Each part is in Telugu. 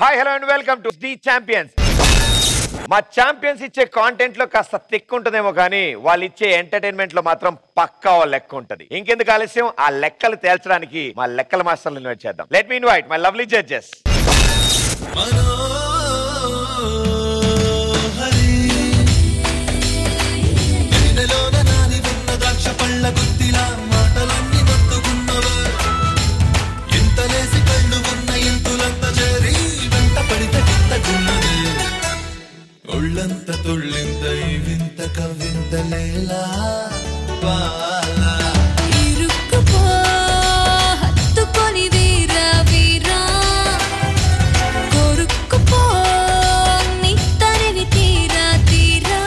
Hi hello and welcome to the champions మా ఛాంపియన్స్ ఇచ్చే కాంటెంట్ లో కాస్త తిక్కు ఉంటుందేమో కానీ వాళ్ళు ఇచ్చే ఎంటర్టైన్మెంట్ లో మాత్రం పక్కా ఓ లెక్క ఉంటది ఇంకెందుకు ఆలస్యం ఆ లెక్కలు తేల్చడానికి మా లెక్కల మాస్టర్లు ఇన్వైట్ చేద్దాం let me invite my lovely judges వెన్నెలోన నాని ఉన్న ద్రాక్ష పళ్ళ గుత్తిలా మాటలన్నీ మత్తుకున్నవా ఇంతలేసి కళ్ళు ఉన్న ఇంతులంత చేరి వెంట పడితే గింతకున్నది ఒళ్ళంత తుళ్ళింత ఈ వింత కవింత లేలా వాలా ఇరుక్కుపో హత్తుకొని వీరా వీరా కొరుక్కుపో నీ తరివి తీరా తీరా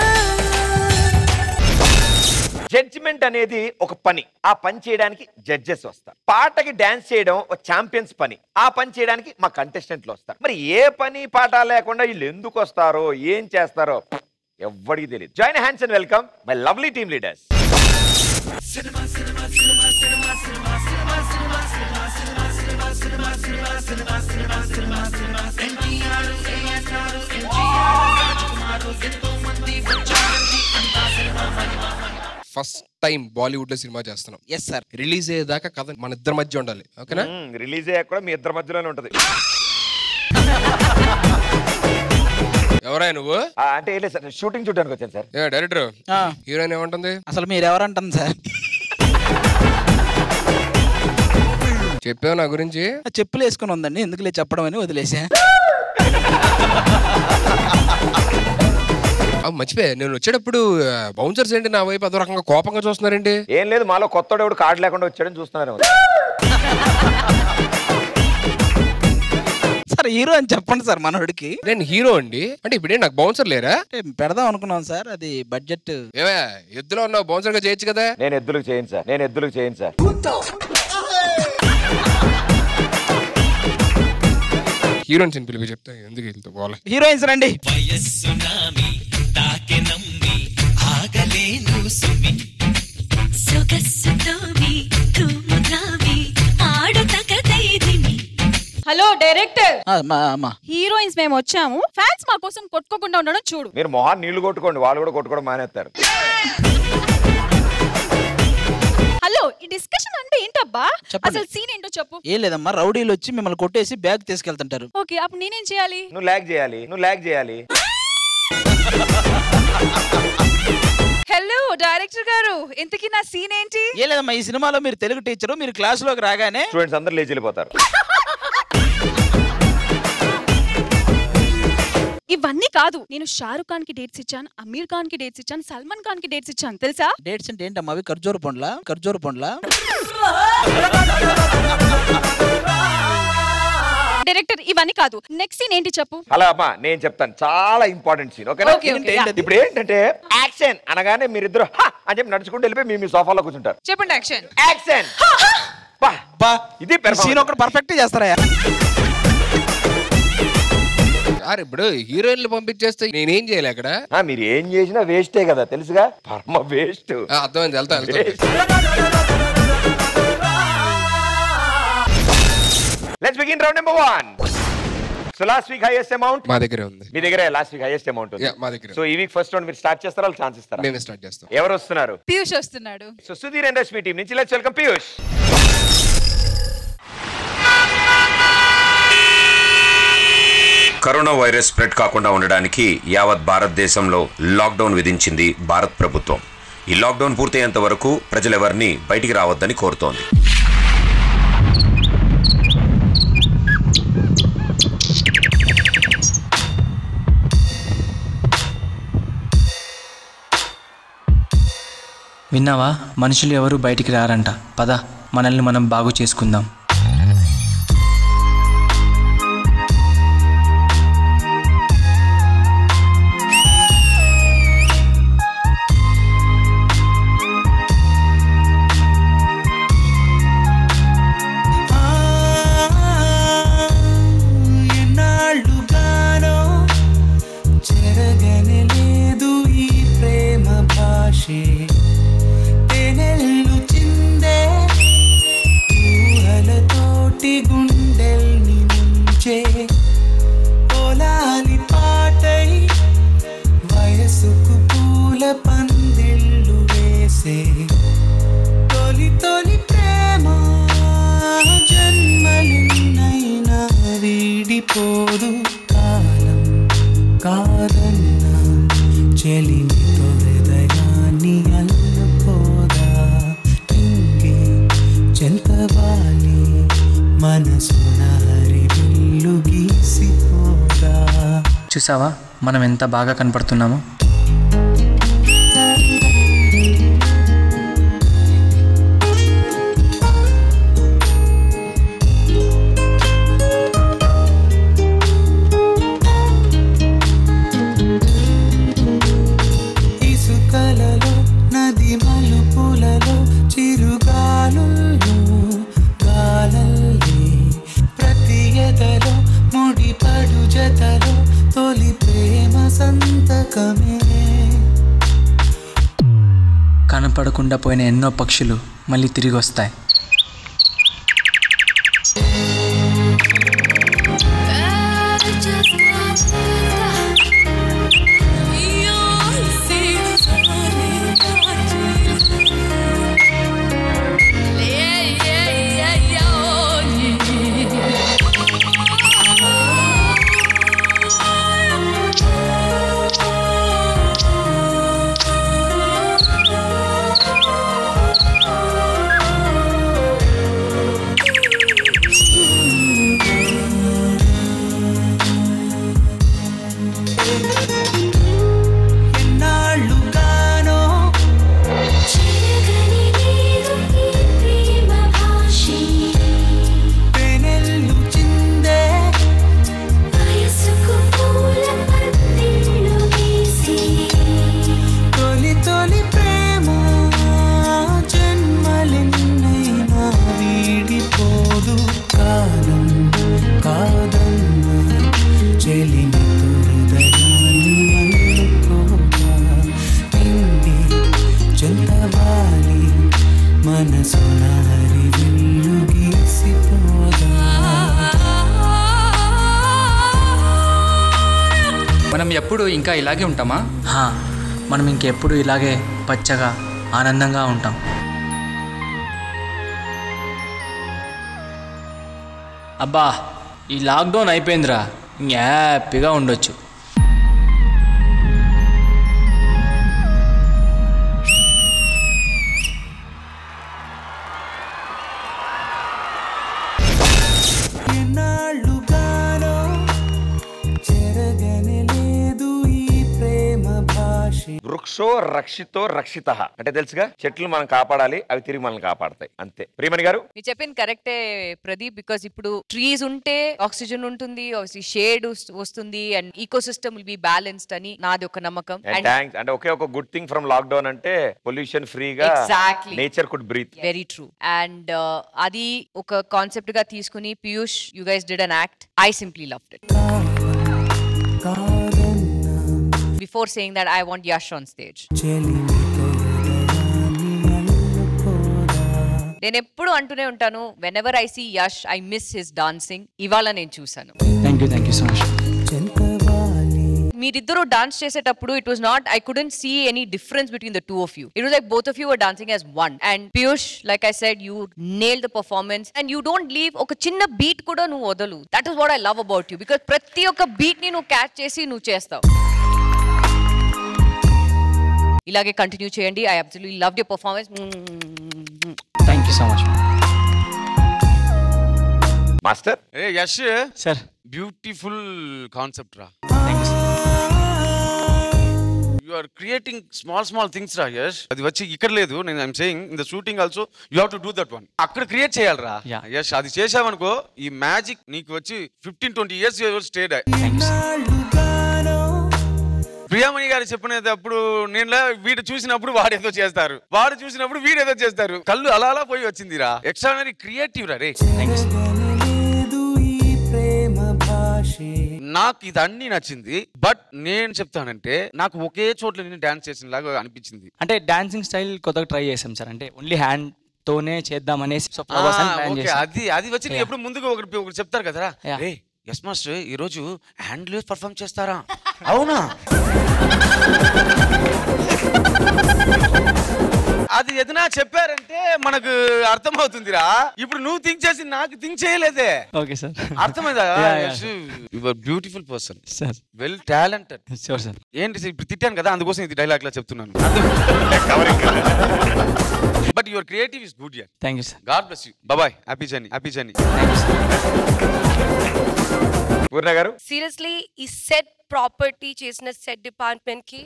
జడ్జిమెంట్ అనేది ఒక పని ఆ పని చేయడానికి జడ్జెస్ వస్తారు పాటకి డాన్స్ చేయడం ఒక ఛాంపియన్స్ పని ఆ పని చేయడానికి మా కంటెస్టెంట్లు వస్తారు మరి ఏ పని పాట లేకుండా వీళ్ళు ఎందుకు వస్తారో ఏం చేస్తారో ఎవ్వడికి తెలియదు join hands and welcome my lovely team leaders first time Bollywood లో సినిమా చేస్తున్నాం ఎస్ సార్ రిలీజ్ అయ్యేదాకా కథ మన ఇద్దరి మధ్య ఉండాలి ఓకేనా రిలీజ్ అయ్యాక కూడా మీ ఇద్దరి మధ్యలోనే ఉంటది ఎవరా నువ్వు ఆ, అంటే ఏం లేదు సార్ షూటింగ్ చూడడానికి వచ్చాను సార్ ఏ డైరెక్టర్ ఆ. హీరోయిన్ ఏమంటుంది అసలు మీరు ఎవరంటుంది సార్ చెప్పావు నా గురించి ఆ చెప్పులు వేసుకుని ఉందండి ఎందుకులే చెప్పడం అని వదిలేసా ఆ, మర్చిపోయా నేను వచ్చేటప్పుడు బౌన్సర్స్ ఏంటి నా వైపు అదో రకంగా కోపంగా చూస్తున్నారేంటి ఏం లేదు మాలో కొత్త ఎవడు కార్డు లేకుండా వచ్చాడని చూస్తున్నారు సార్ హీరో అని చెప్పండి సార్ మనోడికి నేను హీరో అండి అంటే ఇప్పుడే నాకు బౌన్సర్ లేరా అంటే పెడదాం అనుకున్నాం సార్ అది బడ్జెట్ ఏవా ఎద్దులో ఉన్నావు బౌన్సర్ గా చేయొచ్చు కదా నేను ఎద్దులకు చేయను సార్ నేను ఎద్దులకు చేయను సార్ హీరోయిన్స్ అని పిలిపి చెప్తా ఎందుకు వెళ్తా పోలే హీరోయిన్స్ రండి వయస్సు నామి తాకె నమ్మి ఆగలేను సుమి సొగస్సుతోని తుమ్ముతావి ఆడుతక ధైర్యమి హలో డైరెక్టర్ ఆ, మా అమ్మా హీరోయిన్స్ మేము వచ్చాము ఫ్యాన్స్ మా కోసం కొట్టుకోకుండా ఉండడం చూడు మీరు మొహాన్ని నీళ్లు కొట్టుకోండి వాళ్ళు కూడా కొట్టుకోవడం మానేస్తారు హలో ఈ డిస్కషన్ అంటే ఏంటబ్బా చెప్పండి. అసలు సీన్ ఏంటో చెప్పు ఏం లేదమ్మా రౌడీలు వచ్చి మిమ్మల్ని కొట్టేసి బ్యాగ్ తీసుకెళ్తుంటారు ఓకే అప్పుడు నేనేం చేయాలి నువ్వు ల్యాగ్ చేయాలి నువ్వు ల్యాగ్ చేయాలి హలో డైరెక్టర్ గారు ఇంతకీ నా సీన్ ఏంటి ఏం లేదమ్మా ఈ సినిమాలో మీరు తెలుగు టీచరు మీరు క్లాస్ లోకి రాగానే స్టూడెంట్స్ అందరు లేచి వెళ్ళిపోతారు ఇవన్నీ కాదు నేను షారుఖ్ ఖాన్ కి డేట్స్ ఇచ్చాను అమీర్ ఖాన్ కి డేట్స్ ఇచ్చాను సల్మాన్ ఖాన్ కి డేట్స్ ఇచ్చాను తెలుసా డేట్స్ అంటే ఏంటమ్మా అవి ఖర్జూర పండ్ల ఖర్జూర పండ్ల డైరెక్టర్ ఇవన్నీ కాదు నెక్స్ట్ సీన్ ఏంటి చెప్పు అలా అమ్మా నేను చెప్తాను చాలా ఇంపార్టెంట్ సీన్ ఓకేనా Okay, okay, yeah. ఇప్పుడు ఏంటంటే యాక్షన్ అనగానే మీరిద్దరు "హా" అని చెప్పి నడుచుకుంటూ వెళ్ళిపోయి మీ మీ సోఫాలో కూర్చుంటారు చెప్పండి యాక్షన్ యాక్షన్ బా బా ఇది performance. సీన్ ఒకటి పర్ఫెక్ట్ చేస్తారా సార్ ఇప్పుడు హీరోయిన్లు పంపించేస్తే నేనేం చేయాలి అక్కడ ఆ, మీరు ఏం చేసినా వేస్టే కదా తెలుసుగా పరమ వేస్ట్ ఆ, అర్థమైంది వెళ్తా వెళ్తా let's begin round number one so last week highest amount మా దగ్గరే ఉంది మీ దగ్గర last week highest amount Yeah, మా దగ్గర. సో ఈ వీక్ ఫస్ట్ రౌండ్ మీరు స్టార్ట్ చేస్తారా ఛాన్స్ ఇస్తారా మేమే స్టార్ట్ చేస్తాం ఎవరు వస్తున్నారు పీయూష్ వస్తున్నాడు so Sudheer and Rashmi team నుంచి let's welcome Piyush corona virus spread కాకుండా ఉండడానికి యావత్ భారతదేశంలో లాక్డౌన్ విధించింది భారత్ ప్రభుత్వం ఈ లాక్డౌన్ పూర్తయ్యేంత వరకు ప్రజలెవరిని బయటికి రావద్దని కోరుతోంది విన్నావా మనుషులు ఎవరు బయటికి రారంట పద మనల్ని మనం బాగు చేసుకుందాం ఎన్నాళ్ళుగానో చెరగని లేదు ఈ ప్రేమ భాషే తేనెల్లు చిందే ఊహల వయసుకు పూల పందిళ్ళు వేసే తొలి తొలి ప్రేమ జన్మలిన్నైనా వీడిపోదు కాలం కాదన్న చెలిమితో హృదయాన్ని అల్లుకోదా ఇంకే చెంతవాలి మనసున హరివిల్లు గీసిపోదా చూసావా మనం ఎంత బాగా కనపడుతున్నామో ఇసుకలలో నది మలుపులలో చిరుగాలుల్లో గాలల్లే ప్రతి ఎదలో ముడిపడు జతలో తొలి ప్రేమ సంతకమే కనపడకుండా పోయిన ఎన్నో పక్షులు మళ్ళీ తిరిగి వస్తాయి ఎన్నాళ్ళుగానో పెనెల్లు చిందే తొలి తొలి ప్రేమ జన్మలెన్నైనా వీడిపోదు కాలం కాదన్న చెలిమితో హృదయాన్ని అల్లుకోగా పిండి చెంతవాలి మనసున హరివిల్లు గీసిపోదా మనం ఎప్పుడు ఇంకా ఇలాగే ఉంటామా హా మనం ఇంకెప్పుడు ఇలాగే పచ్చగా ఆనందంగా ఉంటాం అబ్బా ఈ లాక్డౌన్ అయిపోయిందిరా ఇంక హ్యాపీగా ఉండొచ్చు ఎన్నాళ్ళుగానో చెరగని లేదు ఈ ప్రేమ భాష వృక్షో రక్షితో రక్షిత అంటే తెలుసుగా చెట్లు మనం కాపాడాలి అవి తిరిగి మనల్ని కాపాడతాయి అంతే ప్రియమణి గారు మీరు చెప్పింది కరెక్టే ప్రదీప్ బికాస్ ఇప్పుడు ట్రీస్ ఉంటే ఆక్సిజన్ ఉంటుంది షేడ్ వస్తుంది and ecosystem will be balanced అని నాది ఒక నమ్మకం అండ్ థ్యాంక్స్ అంటే ఒకే ఒక గుడ్ థింగ్ ఫ్రమ్ లాక్డౌన్ అంటే పొల్యూషన్ ఫ్రీగా Exactly. Nature could breathe very true and అది ఒక కాన్సెప్ట్ గా తీసుకుని Piyush you guys did an act I simply loved it before saying that I want Yash on stage నేను ఎప్పుడు అంటూనే ఉంటాను when ever I see Yash I miss his dancing ఇవాళ నేను చూసాను thank you thank you so much మీరిద్దరు డాన్స్ చేసేటప్పుడు it was not I couldn't see any difference between the two of you it was like both of you are dancing as one and Piyush like I said you nail the performance and you don't leave ఒక చిన్న బీట్ కూడా నువ్వు వదలు that is what I love about you because ప్రతి ఒక్క బీట్ ని నువ్వు క్యాచ్ చేసి నువ్వు చేస్తావు ఇలాగే కంటిన్యూ చేయండి I absolutely love your performance thank you so much master ఏ యష్ సార్ బ్యూటిఫుల్ కాన్సెప్ట్ రా you are creating small small things రా యష్ అది వచ్చి ఇక్కడ లేదు నేను I'm saying in the shooting also you have to do that one అక్కడ క్రియేట్ చేయాలరా Yeah. యష్ అది చేసావనుకో ఈ మ్యాజిక్ నీకు వచ్చి fifteen twenty years stayed Priyamani గారు చెప్పినప్పుడు నేను వీడు చూసినప్పుడు వాడు ఏదో చేస్తారు వాడు చూసినప్పుడు వీడు ఏదో చేస్తారు కళ్ళు అలా అలా పోయి వచ్చిందిరా ఎక్స్ట్రానరీ క్రియేటివ్ రా రే లేదు ఈ ప్రేమ భాషే నాకు ఇది అన్ని నచ్చింది బట్ నేను చెప్తానంటే నాకు ఒకే చోట్ల నేను డాన్స్ చేసిన లాగా అనిపించింది అంటే డాన్సింగ్ స్టైల్ కొత్తగా ట్రై చేసాం సార్ అంటే ఓన్లీ హ్యాండ్ తోనే చేద్దాం అనేసి సో ప్రభాస్ అని ఆ, ప్లాన్ ఓకే, చేసాం అది అది వచ్చి నేను ఎప్పుడు ముందుగా ఒకటి ఒకటి చెప్తారు కదరా Yeah. రే ఎస్ మాస్టర్ ఈ రోజు హ్యాండ్ పర్ఫామ్ చేస్తారా అవునా అది ఏదైనా చెప్పారంటే మనకు అర్థమవుతుందిరా ఇప్పుడు నువ్వు థింక్ చేసి నాకు థింక్ చేయలేదే ఓకే సార్ అర్థమైందా Yeah, yeah. Your beautiful person sir well talented sure sir ఏంటి సార్ ఇప్పుడు తిట్టాను కదా అందుకోసం ఇది డైలాగ్ లా చెప్తున్నాను but your creative is good యర్ thank you sir God bless you boy happy journey happy journey Poorna గారు సీరియస్లీ ఈ సెట్ ప్రాపర్టీ చేసిన సెట్ డిపార్ట్మెంట్ కి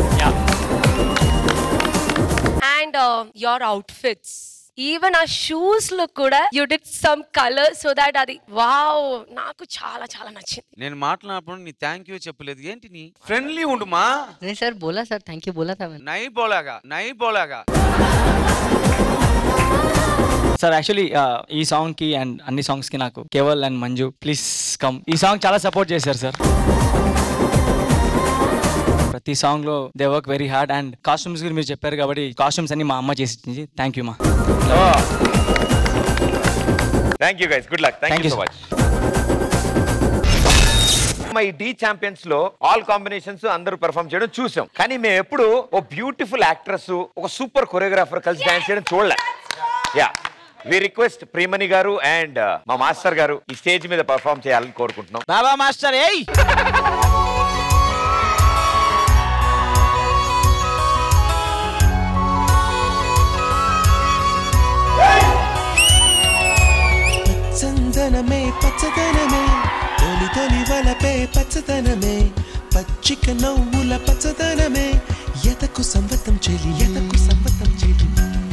అండ్ యోర్ అవుట్ఫిట్స్ ఈవెన్ ఆ షూస్ లో కూడా you did some colour so that అది వావ్ నాకు చాలా చాలా నచ్చింది నేను మాట్లాడినప్పుడు నీ థ్యాంక్ యూ చెప్పలేదు ఏంటి నీ ఫ్రెండ్లీ ఉండుమా नहीं सर बोला सर थैंक यू बोला था मैंने నై బోలాగా నై బోలాగా సార్ యాక్చువల్లీ ఈ సాంగ్ కి అండ్ అన్ని సాంగ్స్ కి నాకు Keval and Manju please come ఈ సాంగ్ చాలా సపోర్ట్ చేశారు సార్ ప్రతి సాంగ్ లో they work very hard and costumes గురించి మీరు చెప్పారు కాబట్టి కాస్ట్యూమ్స్ అన్ని మా అమ్మ చేసి ఇచ్చింది థ్యాంక్ యూ మా thank you guys good luck thank Thank you you, so much మా ఈ డి ఛాంపియన్స్ లో ఆల్ కాంబినేషన్స్ అందరూ పెర్ఫామ్ చేయడం చూసాం కానీ మేము ఎప్పుడు ఓ బ్యూటిఫుల్ యాక్ట్రెస్ ఒక సూపర్ కొరియోగ్రాఫర్ కలిసి డాన్స్ చేయడం చూడలే యా వి రిక్వెస్ట్ ప్రియమణి గారు అండ్ మా మాస్టర్ గారు ఈ స్టేజ్ మీద పర్ఫామ్ చేయాలని కోరుకుంటున్నాం బాబా మాస్టర్ ఏయ్ చందనమే పచ్చదనమే తొలి తొలి వలపే పచ్చదనమే పచ్చిక నవ్వుల పచ్చదనమే ఎతకు సంవతం చెలి ఎతకు సంవతం చెలి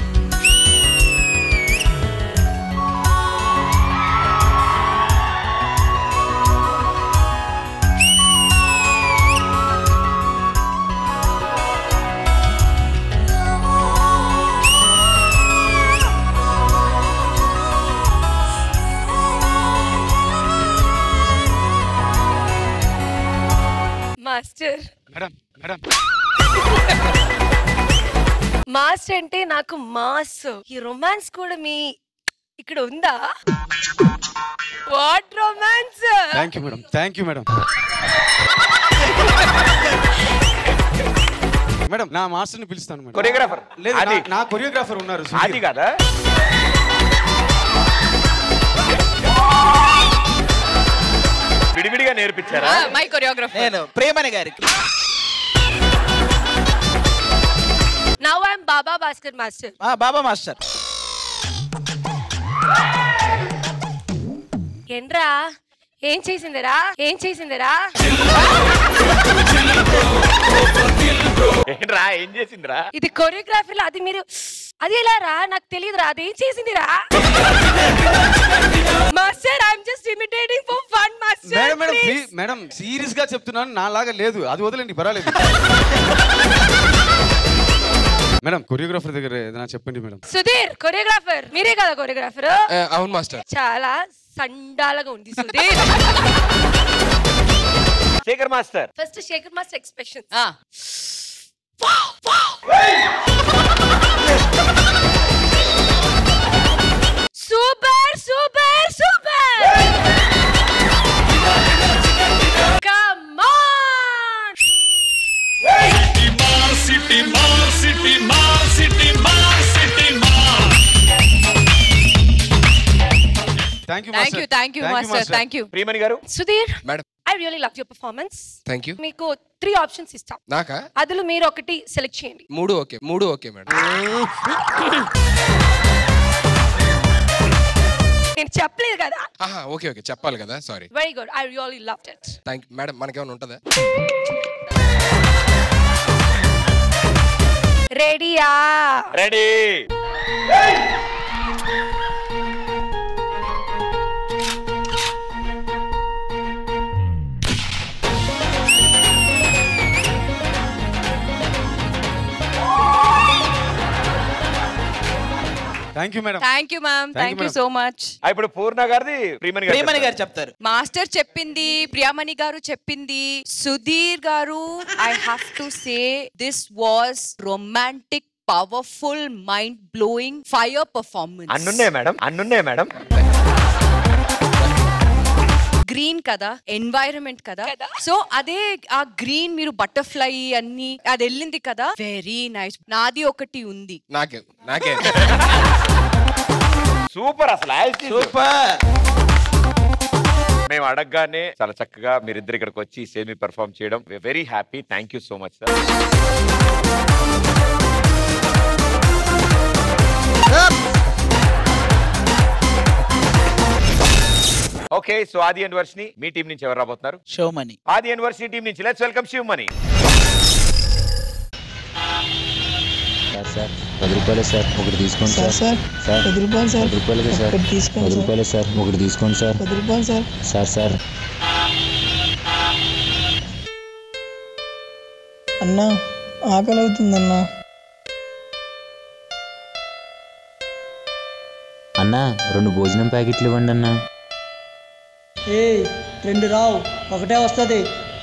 మాస్టర్ మేడం మేడం మాస్ అంటే నాకు మాస్ ఈ రొమాన్స్ కూడా మీ ఇక్కడ ఉందా what romance thank you madam thank you madam madam నా మాస్టర్ ని పిలుస్తాను మేడం కొరియోగ్రాఫర్ లేదు అది నా- నా కొరియోగ్రాఫర్ ఉన్నారు అది కదా విడివిడిగా నేర్పించారా మై కొరియోగ్రఫర్ నేను ప్రేమని గారికి now I'm Baba Bhaskar master ఆ, బాబా మాస్టర్ ఏంట్రా ఏం చేసిందిరా ఏం చేసిందిరా ఏంట్రా ఏం చేసిందిరా ఇది కొరియోగ్రఫీలో అది మీరు అది ఎలా రా నాకు తెలియదురా అది ఏం చేసిందిరా master I'm just imitating for fun master madam madam please madam serious గా చెప్తున్నాను నా లాగా లేదు అది వదలండి పర్వాలేదు మేడం కొరియోగ్రాఫర్ దగ్గర ఏదైనా చెప్పండి మేడం సుధీర్ కొరియోగ్రాఫర్ మీరే కదా కొరియోగ్రాఫర్ అవును మాస్టర్ చాలా సండాలగా ఉంది Sudheer Shekhar master first Shekhar master expression super super super come on thank you thank you thank you master thank you Priyamani గారు Sudheer madam I really love your performance thank you మీకు త్రీ ఆప్షన్స్ ఇస్తాం నాకా అందులో మీరు ఒకటి సెలెక్ట్ చేయండి మూడు ఓకే మూడు ఓకే మేడం నేను చెప్పలేదు కదా ఆహా ఓకే ఓకే చెప్పాలి కదా sorry very good I really love it thank madam మనకేమైనా ఉంటుందా రెడీయా ready thank you madam thank you ma'am thank you so much ఇప్పుడు పూర్ణ గారిది ప్రియమణి గారు ప్రియమణి చెప్తారు. గారు చెప్తారు మాస్టర్ చెప్పింది ప్రియామణి గారు చెప్పింది సుధీర్ గారు I have to say this was romantic powerful mind blowing fire performance అన్నున్నాయి మేడం అన్నున్నాయి మేడం గ్రీన్ కదా ఎన్వైరన్మెంట్ కదా సో అదే ఆ గ్రీన్ మీరు బటర్ఫ్లై అన్ని అది వెళ్ళింది కదా వెరీ నైస్ నాది ఒకటి ఉంది నాకే నాకే సూపర్ అసలు సూపర్ మేము అడగగానే చాలా చక్కగా మీరిద్దరు ఇక్కడికి వచ్చి సేమి పెర్ఫామ్ చేయడం very happy thank you so much sir okay so Aadi and Varshini మీ టీం నుంచి ఎవరు రాబోతున్నారు షోమని ఆది అండ్ వర్షిని టీం నుంచి let's welcome Shiv money sir sir పది రూపాయలే సార్ ఒకటి తీసుకోండి సార్, సార్ సార్, సార్ పది రూపాయలు సార్. పది రూపాయలకే సార్ ఒకటి తీసుకోండి పది సార్. రూపాయలే సార్ ఒకటి తీసుకోండి సార్ పది రూపాయలు సార్ సార్ సార్ అన్నా ఆకలి అవుతుందన్నా అన్నా రెండు భోజనం ప్యాకెట్లు ఇవ్వండి అన్నా ఏ రెండు రావు ఒకటే వస్తుంది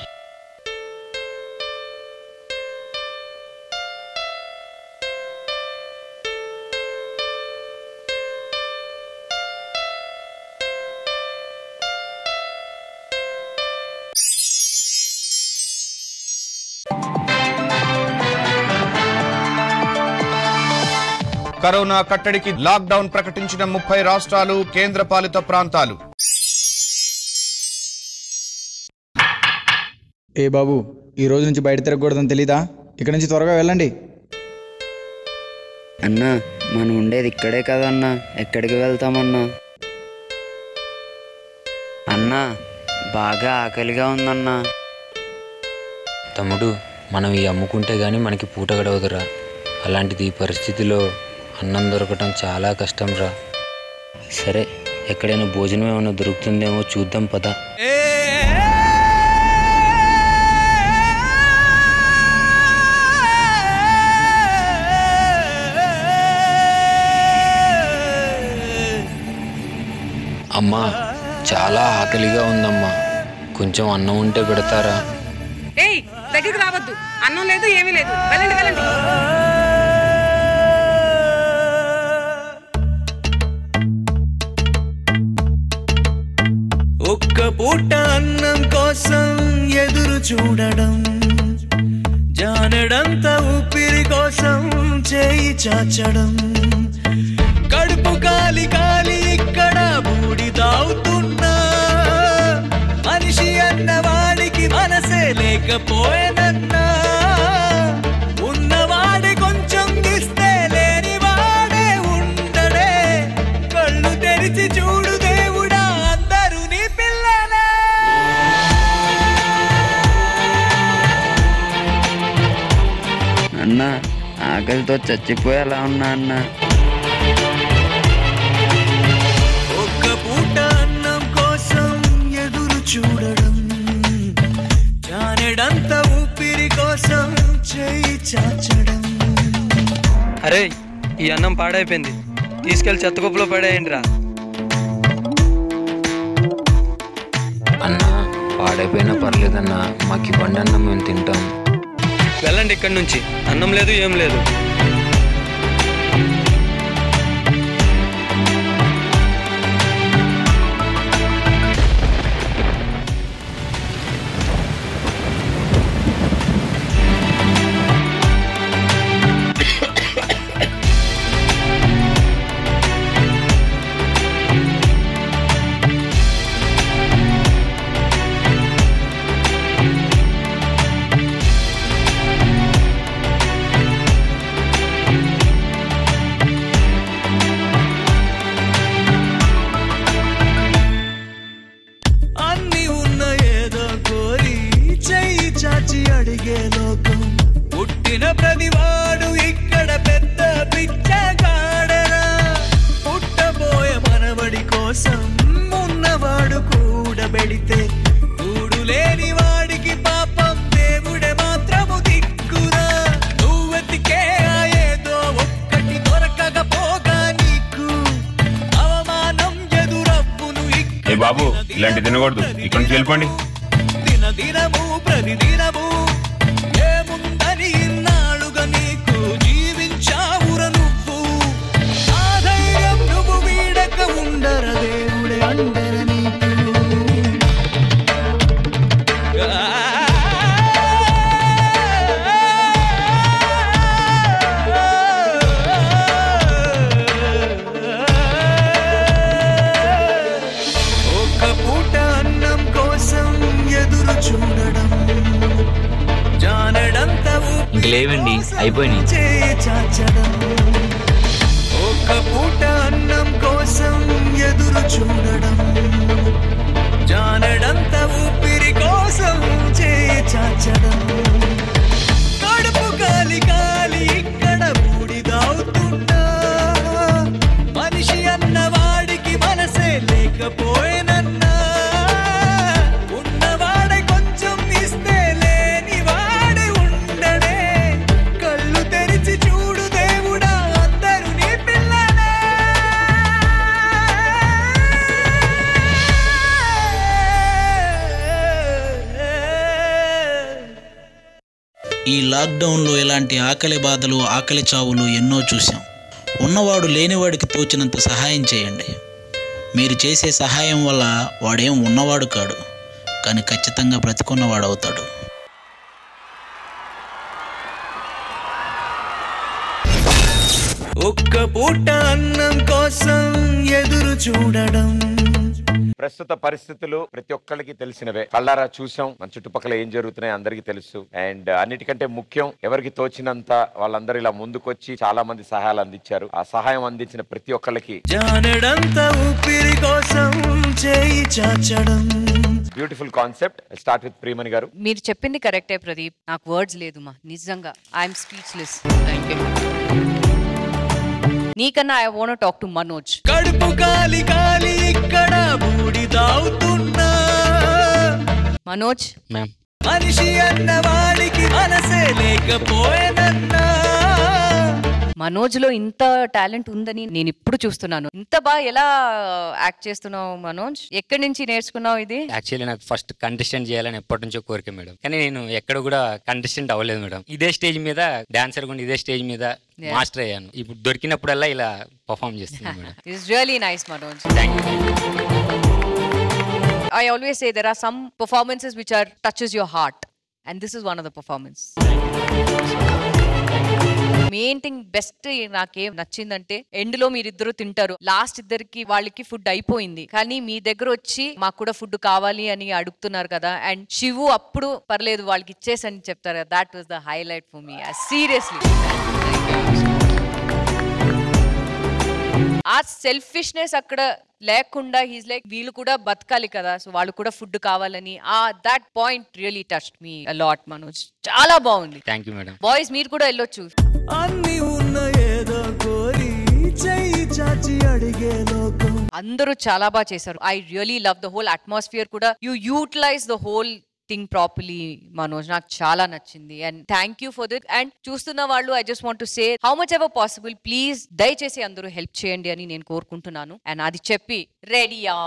కరోనా కట్టడికి లాక్డౌన్ ప్రకటించిన ముప్పై రాష్ట్రాలు కేంద్రపాలిత ప్రాంతాలు ఏ బాబు ఈ రోజు నుంచి బయట తిరగకూడదని తెలీదా ఇక్కడి నుంచి త్వరగా వెళ్ళండి అన్నా మనం ఉండేది ఇక్కడే కదన్నా ఎక్కడికి వెళ్తామన్నా అన్నా బాగా ఆకలిగా ఉందన్నా తమ్ముడు మనం ఈ అమ్ముకుంటే గానీ మనకి పూట గడవదురా అలాంటిది ఈ పరిస్థితిలో అన్నం దొరకటం చాలా కష్టం రా సరే ఎక్కడైనా భోజనం ఏమైనా దొరుకుతుందేమో చూద్దాం పద అమ్మా చాలా ఆకలిగా ఉందమ్మా కొంచెం అన్నం ఉంటే పెడతారా ఏయ్ దగ్గరికి రావద్దు అన్నం లేదు ఏమీ లేదు వెళ్ళండి వెళ్ళండి ఒక్క పూట అన్నం కోసం ఎదురు చూడడం జానడంత ఊపిరి కోసం చేయి చాచడం కడుపు కాలి కాలి ఇక్కడ బూడిదావుతున్నా మనిషి అన్నవాడికి మనసే లేకపోయేనన్నా ఉన్నవాడి కొంచెం ఇస్తే లేనివాడే ఉండడే కళ్ళు తెరిచి చూడు దేవుడా అందరూ నీ పిల్లలే అన్నా ఆకలితో చచ్చిపోయేలా ఉన్నా అన్నా ఒక్క పూట అన్నం కోసం ఎదురు చూడడం జానెడంత ఊపిరి కోసం చేయి చాచడం అరే ఈ అన్నం పాడైపోయింది తీసుకెళ్లి చెత్తకుప్పలో పడేయండి రా అన్నా పాడైపోయినా పర్లేదన్నా మాకు ఇవ్వండి అన్న మేము తింటాం వెళ్ళండి ఇక్కడి నుంచి అన్నం లేదు ఏం లేదు అన్ని ఉన్న ఏదో కోరి చెయ్యి చాచి అడిగే లోకం పుట్టిన ప్రతివాడు ఇక్కడ పెద్ద పిచ్చగాడరా పుట్టబోయే మనవడి కోసం ఉన్నవాడు కూడబెడితే కూడు లేని వాడికి పాపం దేవుడే మాత్రము దిక్కురా నువ్వెతికే ఆ ఏదో ఒక్కటి దొరకకపోగా నీకు అవమానం ఎదురప్పును ఏ బాబు ఇలాంటి తినకూడదు ఇక్కడ నుంచి వెళ్ళిపోండి దిన దినము ప్రతిదినము ఏముందని ఇన్నాళ్ళుగా నీకు జీవించావుర నువ్వు ఆ ధైర్యం నువ్వు వీడక ఉండర దేవుడే అండర నీకు ఇంక లేవండి అయిపోయినాయి ఒక పూట అన్నం కోసం ఎదురు చూడడం జానడంత ఊపిరి కోసం చేయి చాచడం కడుపు కాలి కాలి ఇక్కడ బూడిదవుతున్నా మనిషి అన్న వాడికి మనసే లేకపోయేనన్నా ఉన్నవాడే కొంచెం ఇస్తే లేని వాడే ఉండడే కళ్ళు తెరిచి చూడు దేవుడా అందరూ నీ పిల్లలే ఈ లాక్డౌన్లో ఇలాంటి ఆకలి బాధలు ఆకలి చావులు ఎన్నో చూశాం ఉన్నవాడు లేనివాడికి తోచినంత సహాయం చేయండి మీరు చేసే సహాయం వల్ల వాడేం ఉన్నవాడు కాడు కానీ ఖచ్చితంగా బ్రతికున్నవాడు అవుతాడు ఒక్క పూట అన్నం కోసం ఎదురు చూడడం ప్రస్తుత పరిస్థితులు ప్రతి ఒక్కరికి తెలిసినవే కళ్ళారా చూసాం మన చుట్టుపక్కల ఏం జరుగుతున్నాయి అందరికీ తెలుసు అండ్ అన్నిటికంటే ముఖ్యం ఎవరికి తోచినంత వాళ్ళందరూ ఇలా ముందుకొచ్చి చాలా మంది సహాయాలు అందించారు ఆ సహాయం అందించిన ప్రతి ఒక్కరికి జానడంత ఊపిరి కోసం చేయి చాచడం beautiful concept start with Priyamani గారు మీరు చెప్పింది కరెక్టే ప్రదీప్ నాకు వర్డ్స్ లేదు మా నిజంగా ఐఎమ్ స్పీచ్లెస్ నీకన్నా I want talk to Manoj కడుపు కాలి కాలి ఇక్కడ బూడిదవుతున్నా మనోజ్ మ్యామ్ మనిషి అన్న వాడికి మనసే లేకపోయేనన్నా మనోజ్ లో ఇంత టాలెంట్ ఉందని నేను ఇప్పుడు చూస్తున్నాను ఇంత బాగా ఎలా యాక్ట్ చేస్తున్నావు మనోజ్ ఎక్కడి నుంచి నేర్చుకున్నావు ఇది యాక్చువల్లీ నాకు ఫస్ట్ కంటెస్టెంట్ చేయాలని ఎప్పటి నుంచో కోరిక మేడం కానీ నేను ఎక్కడ కూడా కంటెస్టెంట్ అవ్వలేదు మేడం ఇదే స్టేజ్ మీద డాన్సర్ కూడా ఇదే స్టేజ్ మీద Yeah. మాస్టర్ అయ్యాను ఇప్పుడు దొరికినప్పుడల్లా ఇలా పర్ఫామ్ చేస్తున్నాను madam it's really nice Manoj thank you I always say there are some performances which are touches your heart, and this is one of the performance. Main thing best నాకేం నచ్చిందంటే ఎండ్ లో మీరిద్దరు తింటారు లాస్ట్ ఇద్దరికి వాళ్ళకి ఫుడ్ అయిపోయింది కానీ మీ దగ్గర వచ్చి మాకు కూడా ఫుడ్ కావాలి అని అడుగుతున్నారు కదా అండ్ శివు అప్పుడు పర్లేదు వాళ్ళకి ఇచ్చేసని చెప్తారు కదా that was the highlight for me seriously ఆ సెల్ఫిష్నెస్ అక్కడ లేకుండా హీస్ లైక్ వీళ్ళు కూడా బతకాలి కదా సో వాళ్ళు కూడా ఫుడ్ కావాలని ఆ that point really touch me a lot Manoj చాలా బాగుంది థ్యాంక్ యూ మేడం బాయ్స్ మీరు కూడా వెళ్ళొచ్చు అన్ని ఉన్న ఏదో కోరి చెయ్యి చాచి అడిగే లోకం అందరూ చాలా బాగా చేశారు I really love the whole atmosphere కూడా you utilize the whole thing properly Manoj నాకు చాలా నచ్చింది and thank you for that and చూస్తున్న వాళ్ళు I just want to say how much ever possible please దయచేసి అందరూ హెల్ప్ చేయండి అని నేను కోరుకుంటున్నాను అండ్ అది చెప్పి రెడీయా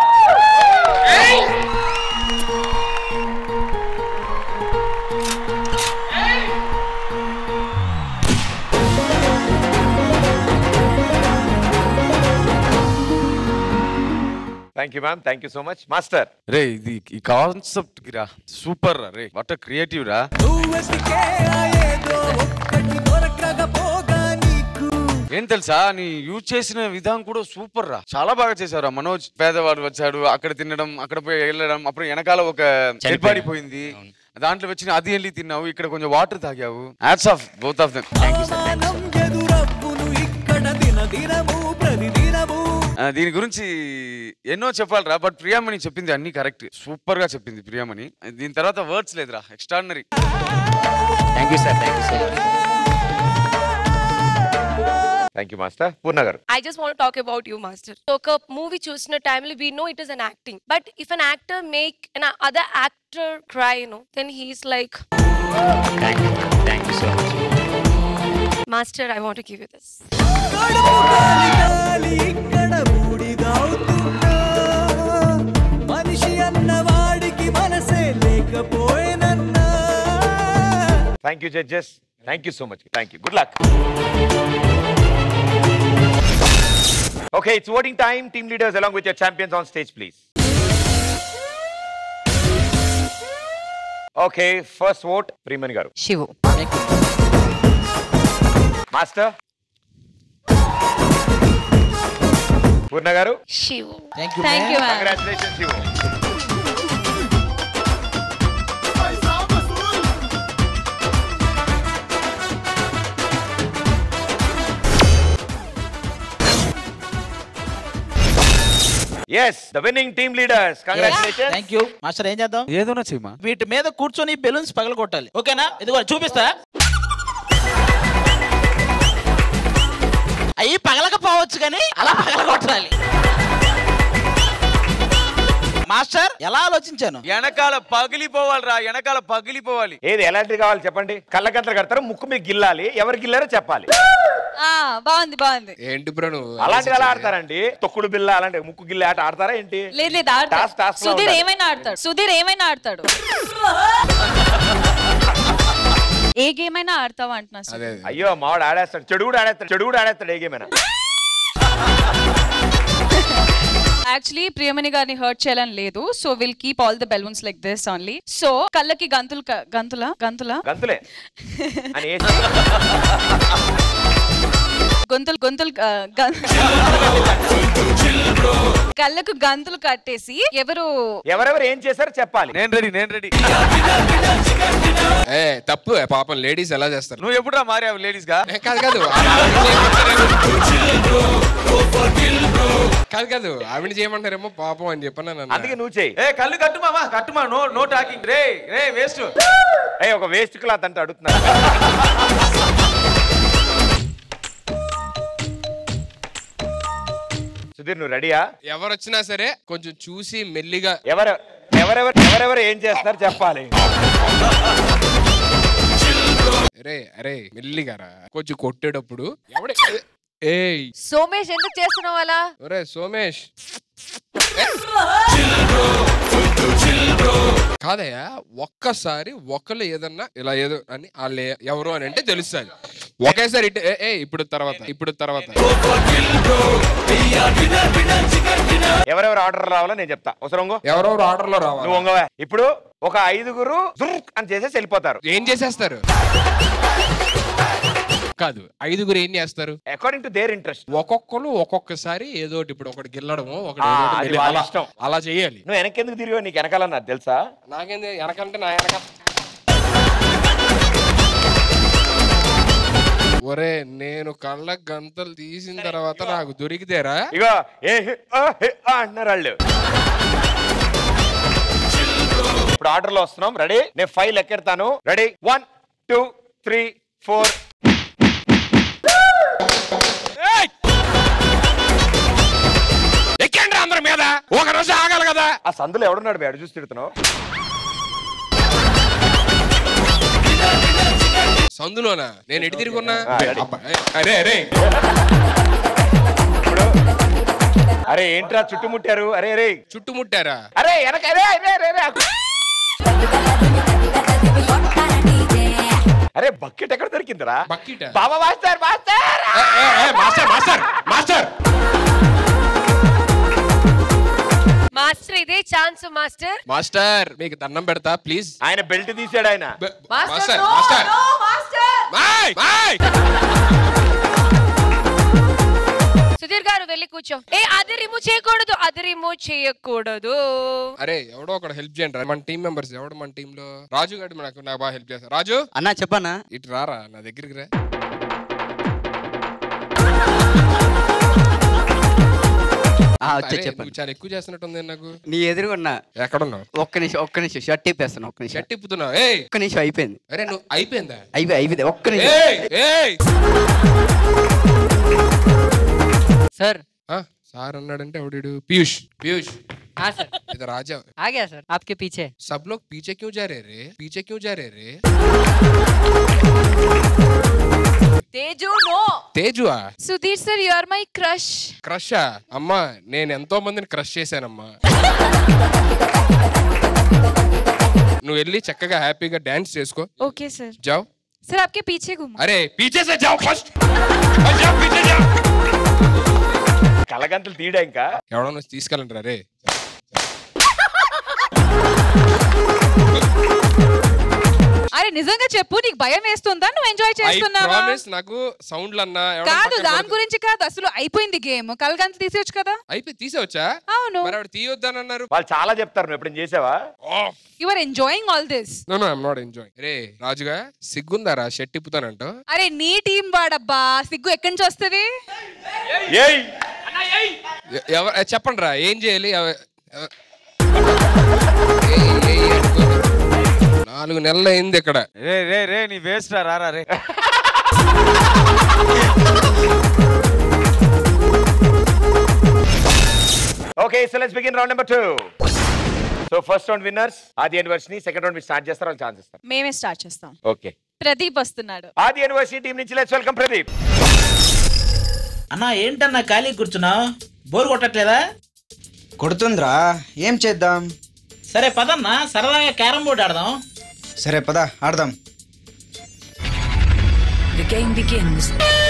thank you ma'am thank you so much master రే ఇది ఈ కాన్సెప్ట్ కి రా సూపర్ రా రే వాట్ క్రియేటివ్ రా నువ్వెతికే ఆ ఏదో ఒక్కటి దొరకకపోగా నీకు ఏం తెలుసా నీ యూజ్ చేసిన విధానం కూడా సూపర్ రా చాలా బాగా చేశారు ఆ మనోజ్ పేదవాడు వచ్చాడు అక్కడ తినడం అక్కడ పోయి వెళ్ళడం అప్పుడు వెనకాల ఒక డెడ్ బాడీ పోయింది దాంట్లో వచ్చిన అది వెళ్ళి తిన్నావు ఇక్కడ కొంచెం వాటర్ తాగావు ads of both of them అవమానం ఎదురప్పును ఇక్కడ దిన దినము ప్రతిదినము దీని గురించి ఎన్నో చెప్పాలిరా బట్ ప్రియామణి చెప్పింది అన్ని కరెక్ట్ సూపర్ గా చెప్పింది ప్రియామణి దీని తర్వాత వర్డ్స్ లేదురా extraordinary thank you sir thank you sir thank you master పూర్ణ గారు I just want to talk about you, Master. So, ఒక మూవీ చూసిన టైంలో we know it is an acting. But if an actor make an other actor cry, you know, then he's like, thank you thank you so much Master, I want to give you this. గాలి ఇక్కడ బూడిదవుతున్నా మనిషి అన్న వాడికి మనసే లేకపోయేనన్నా thank you judges thank you so much thank you good luck okay it's voting time team leaders along with your champions on stage please okay first vote Priyamani గారు శివు మాస్టర్ పూర్ణ గారు Shivu. Thank you, Thank ma'am. you, ma'am. Congratulations Shivu as the winning team leaders congratulation thank you master ఏం చేద్దాం ఏదోనా చేయమా వీటి మీద కూర్చొని బెలూన్స్ పగల కొట్టాలి ఓకేనా ఇదిగో చూపిస్తా అయ్యి పగలకపోవచ్చు కానీ అలా పగల కొట్టాలి మాస్టర్ ఎలా ఆలోచించాను వెనకాల పగిలిపోవాలిరా వెనకాల పగిలిపోవాలి ఏది ఎలాంటిది కావాలి చెప్పండి కళ్ళగంతలు కడతారు ముక్కు మీకు గిల్లాలి ఎవరు గిల్లారో చెప్పాలి బాగుంది బాగుంది ఏంటి బ్రో నువ్వు అలాంటివి ఎలా ఆడతారండి తొక్కుడు బిల్ల అలాంటి ముక్కు గిల్ల ఆట ఆడతారా ఏంటి లేదు లేదు ఆడతాడు టాస్ టాస్ లో సుధీర్ ఉండాలి. ఏమైనా ఆడతాడు సుధీర్ ఏమైనా ఆడతాడు ఏ గేమ్ అయినా ఆడతావా అంటున్నా సుధీర్. అయ్యో మావాడు ఆడేస్తాడు చెడు కూడా ఆడేస్తాడు చెడు కూడా ఆడేస్తాడు ఏగేమైనా యాక్చువల్లీ ప్రియమణి గారిని హర్ట్ చేయాలని లేదు so will keep all the balloons like this only so కళ్ళకి గంతులు క- గంతుల గంతుల గంతులే అని వేసి గొంతులు గొంతులు ఆ, గం- కళ్ళకు గంతులు కట్టేసి ఎవరు ఎవరెవరు ఏం చేశారో చెప్పాలి నేను రెడీ నేను రెడీ ఏ తప్పు పాపం లేడీస్ ఎలా చేస్తారు నువ్వు ఎప్పుడురా మారావు లేడీస్ గా కాదు కాదు కాదు కాదు ఆవిడ చేయమంటారేమో పాపం అని చెప్పాను నన్ను అందుకే నువ్వు చేయి ఏ కళ్ళు కట్టు మామా కట్టుమా నో నో టాకింగ్ రే రే వేస్ట్ ఏ ఒక వేస్ట్ క్లాత్ అంటే అడుగుతున్నా సుధీర్ నువ్వు రెడీయా ఎవరు వచ్చినా సరే కొంచెం చూసి మెల్లిగా ఎవరు ఎవరెవరు ఎవరెవరు ఏం చేస్తున్నారు చెప్పాలి అరే అరే మెల్లిగా రా కొంచెం కొట్టేటప్పుడు ఎవడే ఏయ్ సోమేష్ ఎందుకు చేస్తున్నావు అలా ఒరే సోమేష్ కాదయ్యా ఒక్కసారి ఒకళ్ళు ఏదన్నా ఇలా ఏదో అని వాళ్ళు ఎవరు అని అంటే తెలుస్తుంది ఒకేసారి ఇటు ఏ, ఏ ఇప్పుడు తర్వాత ఇప్పుడు తర్వాత ఎవరెవరు ఆర్డర్ రావాలో నేను చెప్తా అవసరం ఇంకో? ఎవరెవరు ఆర్డర్ లో రావాలి నువ్వు వంగవా ఇప్పుడు ఒక ఐదుగురు జుర్క్ అని చేసేసి వెళ్ళిపోతారు ఏం చేసేస్తారు కాదు ఐదుగురు ఏం చేస్తారు అకార్డింగ్ టు దేర్ ఇంట్రెస్ట్ ఒక్కొక్కరు ఒక్కొక్కసారి ఏదో ఒకటి ఇప్పుడు ఒకటి గిల్లడము ఒకటి ఆ, ఏదో ఒకటి అది మెల్లి- వాళ్ళ అలా- ఇష్టం. అలా చేయాలి నువ్వు వెనకెందుకు తిరిగావు నీకు వెనకాల నాకు తెలుసా నాకేంది వెనకంటే నా వెనక ఒరే నేను కళ్ళ గంతలు తీసిన తర్వాత నాకు దొరికితేరా ఇగో ఏ హి, ఆ, హి, ఆ అంటున్నారు వాళ్ళు ఇప్పుడు ఆర్డర్ లో వస్తున్నాం రెడీ నేను ఫైవ్ లెక్కెడతాను ready one two three four ఎక్కండి అందరి మీద ఒక రోజు ఆగాలి కదా ఆ సందులో ఎవడున్నాడు బేడ చూసి తిడుతున్నావు సందులోనా నేను ఎటు తిరుగున్నా ఆ, రెడీ. అబ్బా, ఏ, అరే అరే అరే ఏంట్రా చుట్టుముట్టారు అరే అరే చుట్టుముట్టారా అరే వెనక అరే అరే అరే అరే అరే బకెట్ ఎక్కడ దొరికిందిరా bucket Baba master master master master master master ఇదే ఛాన్స్ మాస్టర్ మాస్టర్ మీకు దండం పెడతా ప్లీజ్ ఆయన బెల్ట్ తీసాడు ఆయన master master bye bye Sudheer గారు వెళ్ళి కూర్చో ఏ అది రిమూవ్ చేయకూడదు అది రిమూవ్ చేయకూడదు అరే ఎవడో ఒకడు హెల్ప్ చేయండి రా. మన టీం మెంబర్స్ ఎవడు మన టీం లో రాజు గారు నాకు నాకు బాగా హెల్ప్ చేస్తారు రాజు అన్నా చెప్పన్నా ఇటు రారా నా దగ్గరికి రా వచ్చే అరే, చెప్పండి నువ్వు చాలా ఎక్కువ చేస్తున్నట్టుంది నాకు నీ ఎదురుగున్నా ఎక్కడున్నావు ఒక్క నిమిషం ఒక్క నిమిషం షర్ట్ ఇప్పేస్తాను ఒక్క నిమిషం షర్ట్ ఇప్పుతున్నావు ఏయ్ ఒక్క నిమిషం అయిపోయింది అరే నువ్వు అయిపోయిందా అయిపోయి అయిపోయింది ఒక్క నిమిషం ఏయ్ ఏయ్ सर ఆ, సార్ అన్నాడంటే ఎవడు పీయూష్ పీయూష్ हाँ सर ఇది రాజా आ गया सर आपके पीछे सब लोग पीछे क्यों जा रहे रे पीछे क्यों जा रहे रे తేజు నో తేజువా Sudheer sir you are my crush క్రషా అమ్మా నేను ఎంతో మందిని క్రష్ చేశానమ్మా నువ్వు వెళ్ళి చక్కగా హ్యాపీగా డాన్స్ చేసుకో ఓకే సార్ జావ్ सर आपके पीछे घूमो అరే పీछे से जाओ फर्स्ट जाओ पीछे जाओ కలగంతలు తీయడా ఇంకా ఎవడన్నా వచ్చి తీసుకెళ్ళండి రే అరే నిజంగా చెప్పు నీకు భయం వేస్తుందా నువ్వు ఎంజాయ్ ఐ చేస్తున్నావా ప్రామిస్ నాకు సౌండ్లు అన్నా ఎవడన్నా కాదు పక్కన దాని పడితే- గురించి కాదు అసలు అయిపోయింది గేమ్ కలగంత తీసేయచ్చు కదా అయిపోయి తీసేవచ్చా అవును మరి ఆవిడ తీయొద్దని వాళ్ళు చాలా చెప్తారు నువ్వు ఎప్పుడు చేసావా you are enjoying all this no no I'm not enjoy రే రాజుగా సిగ్గుందారా షర్ట్ ఇప్పుతానంట అరే నీ టీం వాడబ్బా సిగ్గు ఎక్కడి నుంచి వస్తుంది ఏయ్ ఎ- ఎవరు ఎ, చెప్పండి రా ఏం చేయాలి ఎవ- ఎవ- ఏయ్, ఏయ్ అనుకోని. నాలుగు నెలలు అయింది ఇక్కడ రే రే రే నీ వేస్ట్ రా రారా రే okay so let's begin round number two so first round winners Aadi university second round మీరు స్టార్ట్ చేస్తారు వాళ్ళు ఛాన్స్ ఇస్తారు మేమే స్టార్ట్ చేస్తాం ఓకే ప్రదీప్ వస్తున్నాడు ఆది యూనివర్సిటీ టీం నుంచి లెట్స్ వెల్కమ్ ప్రదీప్ అన్నా ఏంటన్నా ఖాళీ కూర్చున్నావు బోర్ కొట్టట్లేదా కొడుతుందిరా ఏం చేద్దాం సరే పదన్నా సరదాగా క్యారం బోర్డు ఆడదాం సరే పద ఆడదాం The game begins.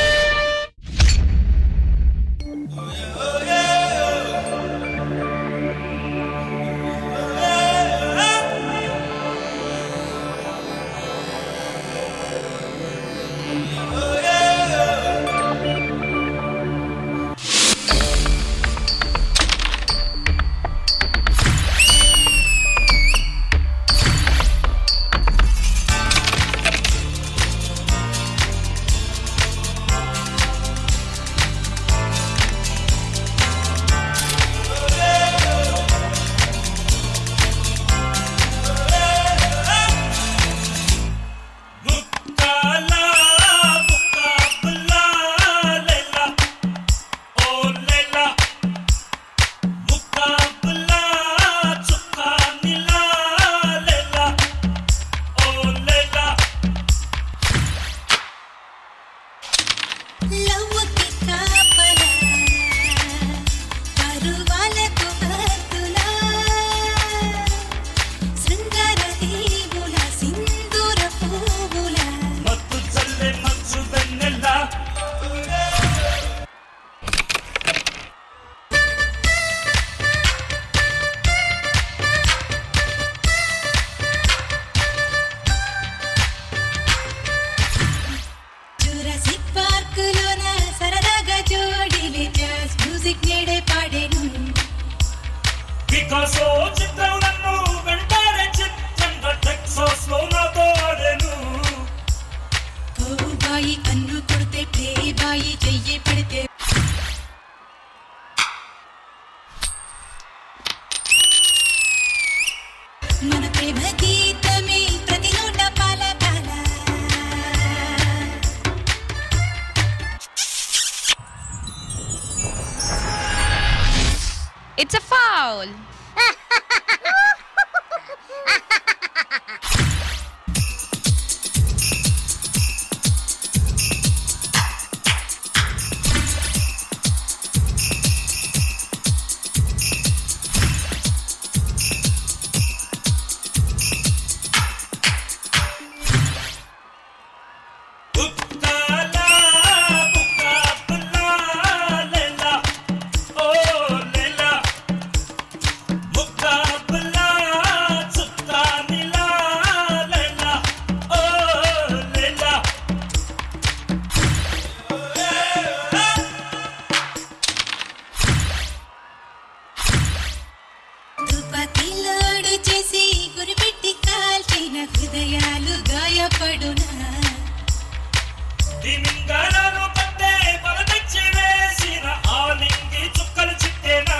లవ్వుకి కాపలా పరువాలకు హద్దులా శృంగార దీవుల సింధూర పువ్వుల మత్తు చల్లే మచ్చు వెన్నెల్లా జురాసిక్ పార్కులోన సరదాగా జోడిలే జాజ్ మ్యూజిక్ నేడే పాడేను పికాసో చిత్రం నన్ను వెంటాడే చిత్రంగా టెక్సాస్ లో నాతో ఆడేను బాయి కన్ను కొడితే ప్లే బాయి చెయ్యి పెడితే మన ప్రేమ గీతమే ప్రతి నోట పాలకాల ఇట్స్ అ ఫౌల్ తుపాకీలోడు చేసి గురిపెట్టి కాల్చిన హృదయాలు గాయపడునా దిమింగళాలు పట్టే బలమెచ్చి వేసిన ఆలింగి చుక్కలు చిట్టేనా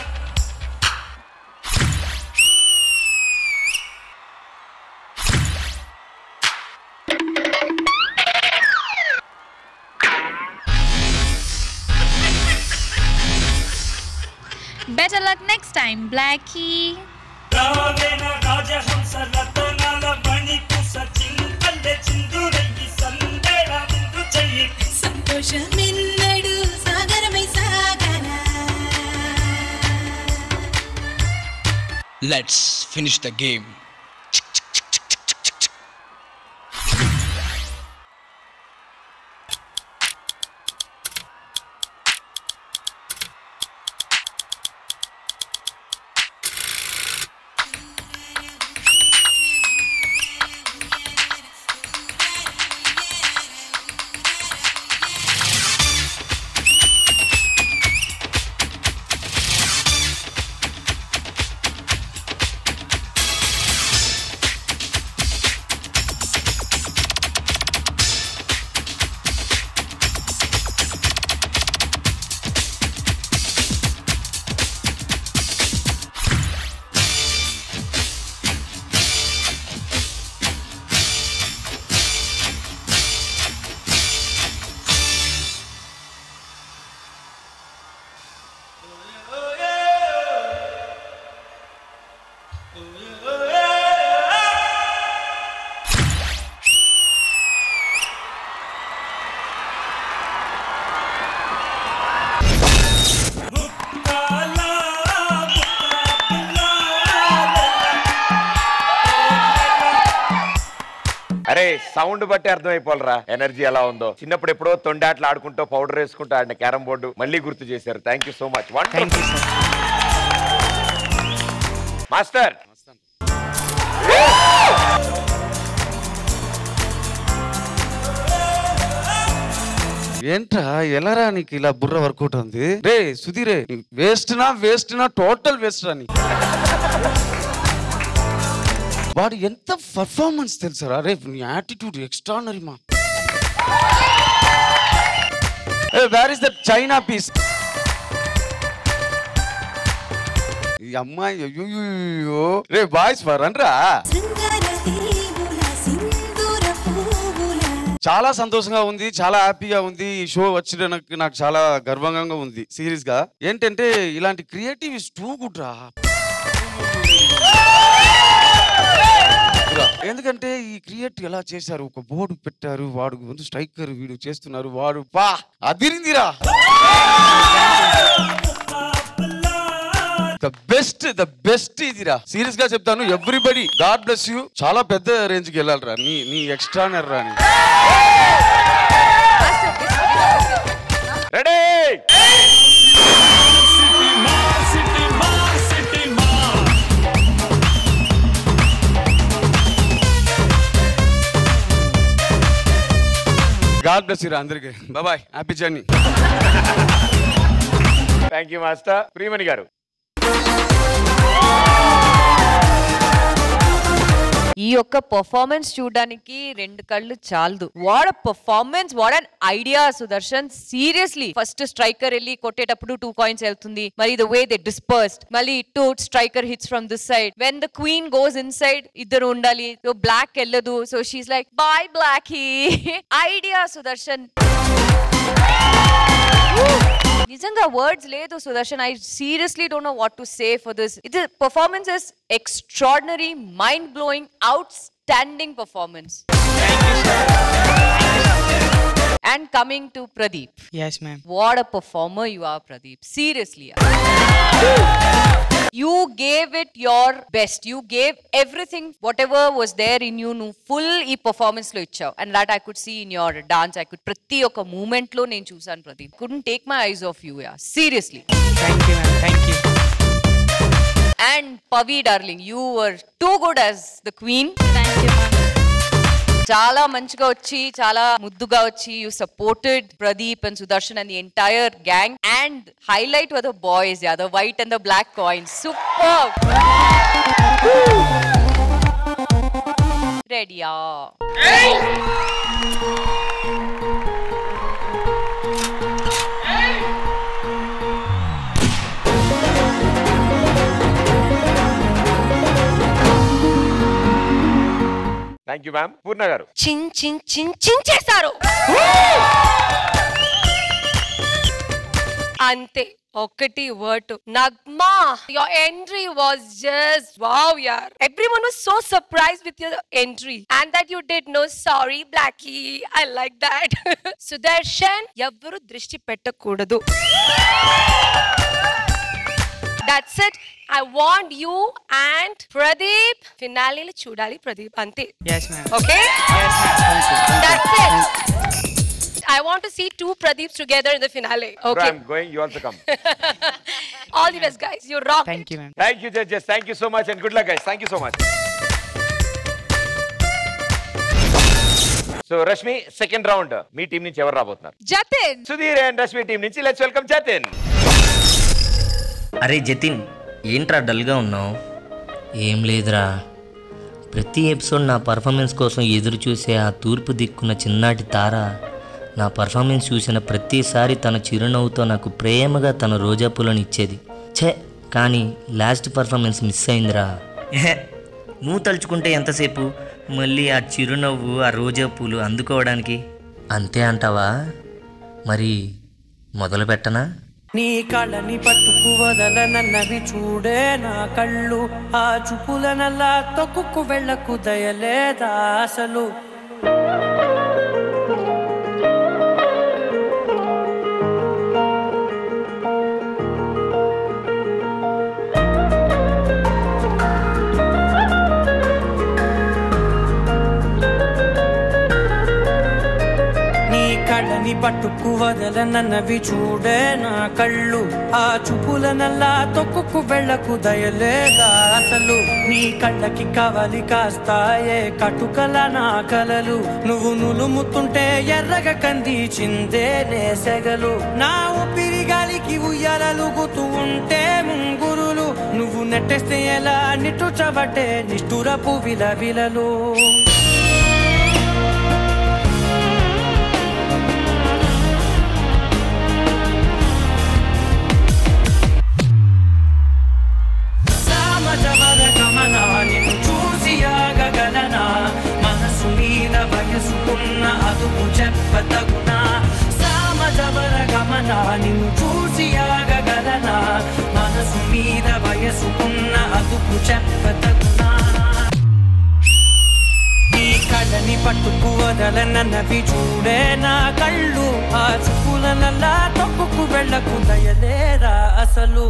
బెటర్ లక్ నెక్స్ట్ టైం బ్లాకీ రావేన రాజహంస రతనాల మణిపుస చింతల్లె చిందురెయ్యి సందేళ ముందు చెయ్యి సంతోషమెన్నడు సాగరమై సాగరా లెట్స్ ఫినిష్ ద గేమ్ ఆ సౌండ్ బట్టి అర్థమైపోలరా ఎనర్జీ ఎలా ఉందో చిన్నప్పుడు ఎప్పుడో తొండాట్లు ఆడుకుంటూ పౌడర్ వేసుకుంటూ ఆడిన క్యారం బోర్డు మళ్ళీ గుర్తు చేశారు thank you so much one master ఏంట్రా ఎలారా నీకు ఇలా బుర్ర వర్కౌట్ ఉంది రే సుధీరే వేస్ట్ నా వేస్ట్ నా టోటల్ వేస్ట్ రా నీ వాడు ఎంత పర్ఫార్మెన్స్ తెలుసారా రే నీ యాటిట్యూడ్ ఎక్స్ట్రానరీ మా where is the china piece ఈ అమ్మాయి అయ్యో రే బాయ్స్ వరన్రా చాలా సంతోషంగా ఉంది చాలా హ్యాపీగా ఉంది ఈ షో వచ్చిన నాకు నాకు చాలా గర్వంగా ఉంది సీరియస్ గా ఏంటంటే ఇలాంటి క్రియేటివ్ ఇస్ టూ గుడ్ రా రా. ఎందుకంటే ఈ క్రియేట్ ఎలా చేశారు ఒక బోర్డు పెట్టారు వాడు ముందు స్ట్రైకర్ వీడు చేస్తున్నారు వాడు పా అదిరిందిరా ద బెస్ట్ ద బెస్ట్ ఇదిరా సీరియస్ గా చెప్తాను ఎవ్రీబడి గాడ్ బ్లెస్ యూ చాలా పెద్ద రేంజ్ కి వెళ్ళాలిరా నీ నీ ఎక్స్ట్రానర్ రా నీ రెడీ గాడ్ బ్లెస్ యూ రా అందరికి bye happy journey thank you master Priyamani garu ఈ యొక్క పర్ఫార్మెన్స్ చూడడానికి రెండు కళ్ళు చాలదు what a performance what an idea Sudarshan seriously first striker వెళ్ళి కొట్టేటప్పుడు టూ కాయిన్స్ వెళ్తుంది మరి ద వే దే డిస్పర్స్డ్ మళ్ళీ two striker hits from this side when the queen goes inside ఇద్దరు ఉండాలి సో బ్లాక్ వెళ్ళదు so she's like bye black he idea Sudarshan నిజంగా వర్డ్స్ లేదు Sudarshan I seriously don't know what to say for this it performance is extraordinary mind blowing outstanding performance and coming to Pradeep Yes, ma'am. What a performer you are Pradeep seriously you gave it your best you gave everything whatever was there in you నువ్వు ఫుల్ ఈ పర్ఫార్మెన్స్ లో ఇచ్చావు and that I could see in your dance I could ప్రతి ఒక్క మూమెంట్ లో నేను చూసాను Pradeep couldn't take my eyes off you ya seriously thank you ma'am thank you and Pavi darling you were too good as the queen చాలా మంచిగా వచ్చి చాలా ముద్దుగా వచ్చి you supported Pradeep and Sudarshan and the entire gang and highlight were the boys yeah the white and the black coins super రెడీయా thank you ma'am Purna garu చిన్ చిన్ చిన్ చిన్ చేశారు అంతే ఒకటి word Nagma your entry was just wow యార్ everyone was so surprise with your entry and that you did no sorry blackie I like that Sudarshan ఎవ్వరు దృష్టి పెట్టకూడదు that's it I want you and Pradeep ఫినాలీలు చూడాలి ప్రదీప్ అంతే yes ma'am Okay? That's it. I want to see two Pradeeps together in the finale. Okay. I'm going you also come All the best, guys. You rock. Thank you ma'am thank you judges thank you so much and good luck guys thank you so much so Rashmi second round మీ టీం నుంచి ఎవరు రాబోతున్నారు జతిన్ సుధీర్ అండ్ రష్మి టీం నుంచి లెట్స్ వెల్కమ్ జతిన్ అరే జతిన్ ఏంట్రా డల్గా ఉన్నావు ఏం లేదురా ప్రతి ఎపిసోడ్ నా పర్ఫార్మెన్స్ కోసం ఎదురు చూసే ఆ తూర్పు దిక్కున్న చిన్నాటి తార నా పర్ఫార్మెన్స్ చూసిన ప్రతిసారి తన చిరునవ్వుతో నాకు ప్రేమగా తన రోజా పూలను ఇచ్చేది ఛే కానీ లాస్ట్ పర్ఫార్మెన్స్ మిస్ అయిందిరా ఎహె, నువ్వు తలుచుకుంటే ఎంతసేపు మళ్ళీ ఆ చిరునవ్వు ఆ రోజా పూలు అందుకోవడానికి అంతే అంటావా మరి మొదలు పెట్టనా నీ కళ్ళని పట్టుకు వదలనన్నవి చూడే నా కళ్ళు ఆ చూపులనల్లా తొక్కుకు వెళ్ళకు దయలేదా అసలు కళ్ళని పట్టుకు వదలనన్నవి చూడే నా కళ్ళు ఆ చూపులనల్లా తొక్కుకు వెళ్ళకు దయలేదా అసలు నీ కళ్ళకి కవలి కాస్తాయే కటుకల నా కలలు నువ్వు నులుముతుంటే ఎర్రగ కంది చిందే నేసెగలు నా ఊపిరి గాలికి ఉయ్యాలలుగుతూ ఉంటే ముంగురులు నువ్వు నెట్టేస్తే ఎలా నిట్టుచబట్టే నిష్ఠురపు విలవిలలు సామజవర గమన నిన్ను చూసి ఆగగలనా మనసు మీద వయసుకున్న అదుపు చెప్పతగునా సామజవర గమన నిన్ను చూసి ఆగగలనా మనసు మీద వయసుకున్న అదుపు చెప్పతగునా నీ కళ్ళని పట్టుకు వదలనన్నవి చూడే నా కళ్ళు ఆ చూపులనల్లా తొక్కుకు వెళ్ళకు దయలేరా అసలు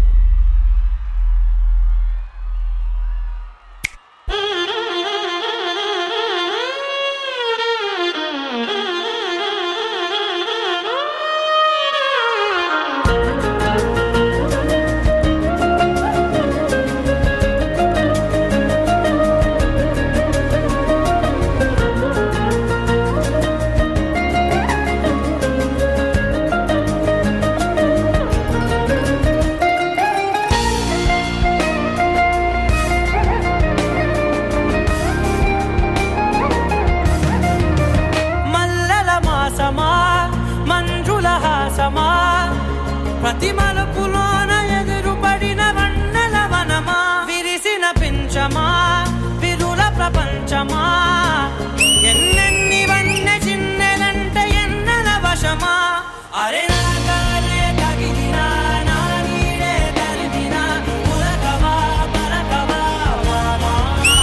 మల్లెల మాసమా మంజుల హాసమా ప్రతి మలుపులోన ఎదురుపడిన వన్నెల వనమా విరిసిన పించమా విరుల ప్రపంచమా ఎన్నెన్ని వన్నె చిన్నెలంటే ఎన్నెల వశమా అరే నా గాలే తగిలినా, నా నీడే తరిమినా, ఉరకవా, పరకవా, వామా.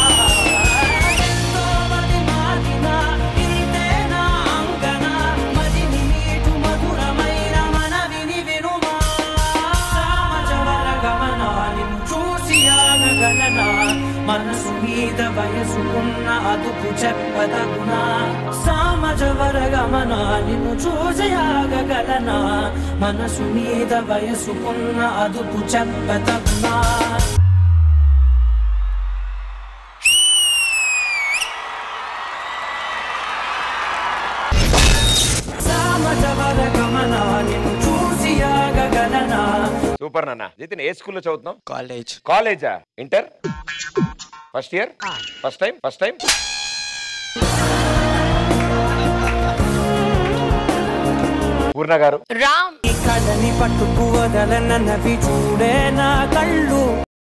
ఎంతో మది మాటినా, ఇంతేనా అంగన, మదిని మీటు మధురమైన మనవిని వినుమా. సామజవర గమన, నిన్ను చూసి ఆగగలనా మనసు మీద వయసుకున్న అదుపు చెప్పదగునా సామజవర గమన నిన్ను చూసి ఆగగలనా మనసు మీద వయసుకున్న అదుపు చెప్పదగునా సామజవర గమన నిన్ను చూసి ఆగగలనా సూపర్ నాన్న జితిన్ ఏ స్కూల్లో చదువుతున్నావు కాలేజ్ కాలేజా inter first year first time first time Purna garu Ram నీ కళ్ళని పట్టుకు వదలనన్నవి చూడే నా కళ్ళు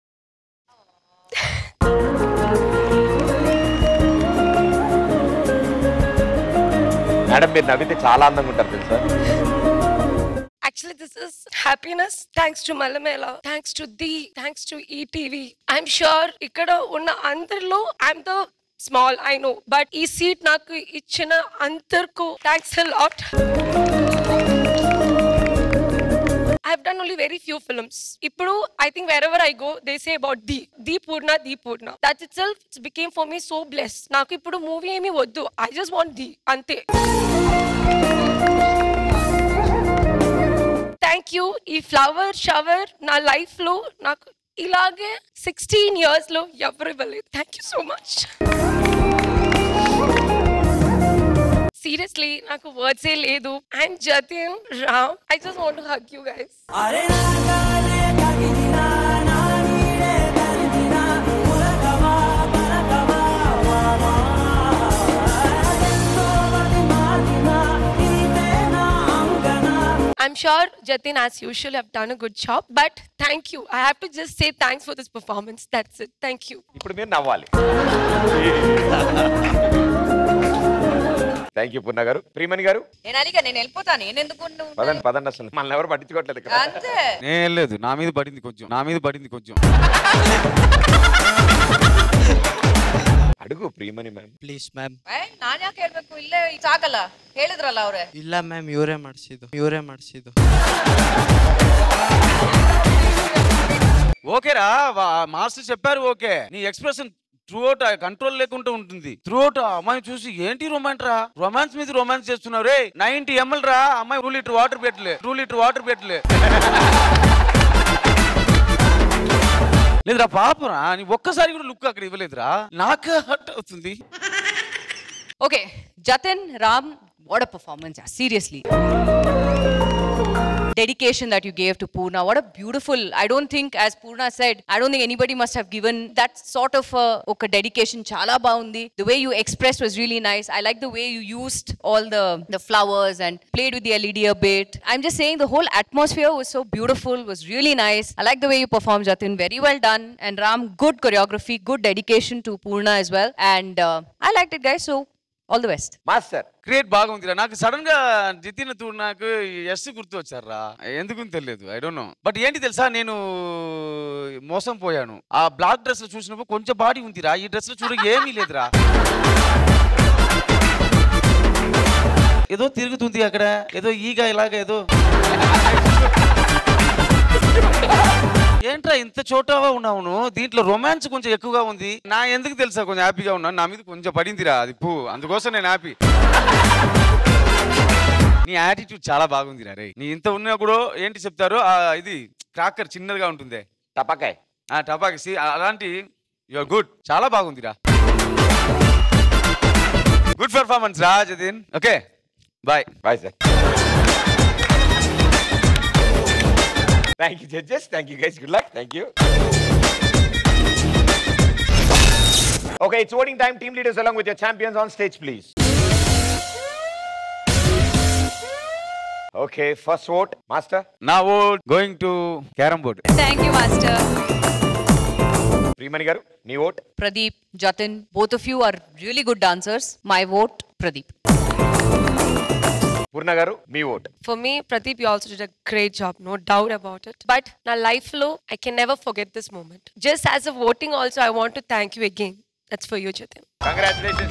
మేడం మీరు నవ్వితే చాలా అందంగా ఉంటారు తెలుసా Actually, this is happiness thanks to Malamela, thanks to Dee, thanks to ETV. I'm sure ఇక్కడ ఉన్న అందరిలో I'm the small, I know. But ఈ సీట్ నాకు ఇచ్చిన అందరికీ thanks a lot. I've done only very few films. ఇప్పుడు I think wherever I go, they say about Dee. Dee Purna, Dee Purna. That itself became for me so blessed. నాకు ఇప్పుడు మూవీ ఏమీ వద్దు. I just want Dee. అంతే. థ్యాంక్ యూ ఈ ఫ్లవర్ షవర్ నా లైఫ్ లో నాకు ఇలాగే సిక్స్టీన్ ఇయర్స్ లో ఎవరు ఇవ్వలేదు thank you so much seriously నాకు వర్డ్స్ ఏ లేదు and Jatin Ram I just want to hug you guys అరే నా గాలే తగిలినా, నా నీడే తరిమినా, ఉరకవా, పరకవా, వామా. ఎంతో మది మాటినా, ఇంతేనా అంగన. I'm sure Jatin, as usual, have done a good job. But thank you. I have to just say thanks for this performance. That's it. Thank you. ఇప్పుడు మీరు నవ్వాలి థ్యాంక్ యూ పూర్ణ గారు ప్రియమణి గారు నేను అలిగా నేను వెళ్ళిపోతాను నేను ఎందుకు ఉండు? పదండి పదండి అసలు మనల్ని ఎవరు పట్టించుకోవట్లేదు ఇక్కడ అంతే నేను లేదు నా మీద పడింది కొంచెం నా మీద పడింది కొంచెం ಅಡುಗು ಪ್ರೀಮನಿ ಮ್ಯಾಮ್ ಪ್ಲೀಸ್ ಮ್ಯಾಮ್ ಏ, ನಾನ್ ಯಾಕೆ ಹೇಳ್ಬೇಕು ಇಲ್ಲೇ ಸಾಕಲ್ಲ ಹೇಳಿದ್ರಲ್ಲ ಅವ್ರೆ ಇಲ್ಲ ಮ್ಯಾಮ್ ಇವರೇ ಮಾಡಿಸಿದ್ದು ಇವರೇ ಮಾಡಿಸಿದ್ದು ఓకేరా వా- మాస్టర్ చెప్పారు ఓకే నీ ఎక్స్ప్రెషన్ త్రూ అవుట్ కంట్రోల్ లేకుండా ఉంటుంది త్రూ అవుట్ ఆ అమ్మాయి చూసి ఏంటి రొమాన్స్ రా రొమాన్స్ మీద రొమాన్స్ చేస్తున్నారు రే నైన్టీ ఎంఎల్ రా అమ్మాయి టూ లీటర్ వాటర్ పెట్టలే టూ లీటర్ వాటర్ పెట్టలే లేదురా పాపరా నీ ఒక్కసారి కూడా లుక్ అక్కడ ఇవ్వలేదురా నాకు హర్ట్ అవుతుంది Okay, Jatin, Ram, what a performance, yeah, seriously. Dedication that you gave to Purna, what a beautiful. I don't think, as Purna said, I don't think anybody must have given that sort of a okay, dedication. Chala baundi. The way you expressed was really nice. I like the way you used all the, the flowers and played with the LED a bit. I'm just saying the whole atmosphere was so beautiful, was really nice. I like the way you performed, Jatin. Very well done. And Ram, good choreography, good dedication to Purna as well. And uh, I liked it, guys. So all the best master create బాగుందిరా నాకు సడన్ గా జితిన్ తూడ్ నాకు ఎస్ గుర్తు వచ్చారా ఎందుకు తెలియదు ఐ డోంట్ నో బట్ ఏంటి తెలుసా నేను మోసం పోయాను ఆ బ్లాక్ డ్రెస్ లో చూసినప్పుడు కొంచెం బాడీ ఉందిరా ఈ డ్రెస్ లో చూడ ఏమీ లేదురా ఏదో తిరుగుతుంది అక్కడ ఏదో ఈగ ఇలాగ ఏదో ఏంట్రా ఇంత చోటవా ఉన్నావు నువ్వు? దీంట్లో రొమాన్స్ కొంచెం ఎక్కువగా ఉంది నా ఎందుకు తెలుసా కొంచెం హ్యాపీగా ఉన్నాను నా మీద కొంచెం పడిందిరా అది పూ అందుకోసం నేను హ్యాపీ నీ యాటిట్యూడ్ చాలా బాగుందిరా రే నీ ఇంత ఉన్నా కూడా ఏంటి చెప్తారు ఆ ఇది క్రాకర్ చిన్నదిగా ఉంటుంది టపాకాయ్ ఆ టపాకి సి అలాంటి యువర్ గుడ్ చాలా బాగుందిరా గుడ్ పర్ఫార్మెన్స్ రా Jatin okay bye bye sir thank you judges thank you guys good luck thank you Okay, it's voting time. Team leaders along with your champions on stage, please. Okay, first vote, Master. నా vote going to carrom board Thank you, Master. Preemani garu, మీ vote. Pradeep, Jatin, both of you are really good dancers. My vote, Pradeep. Purna garu, మీ vote. For me, Pradeep, you also did a great job, no doubt about it. But now life flow, I can never forget this moment. Just as a voting also, I want to thank you again. That's for you, Jatin. Congratulations.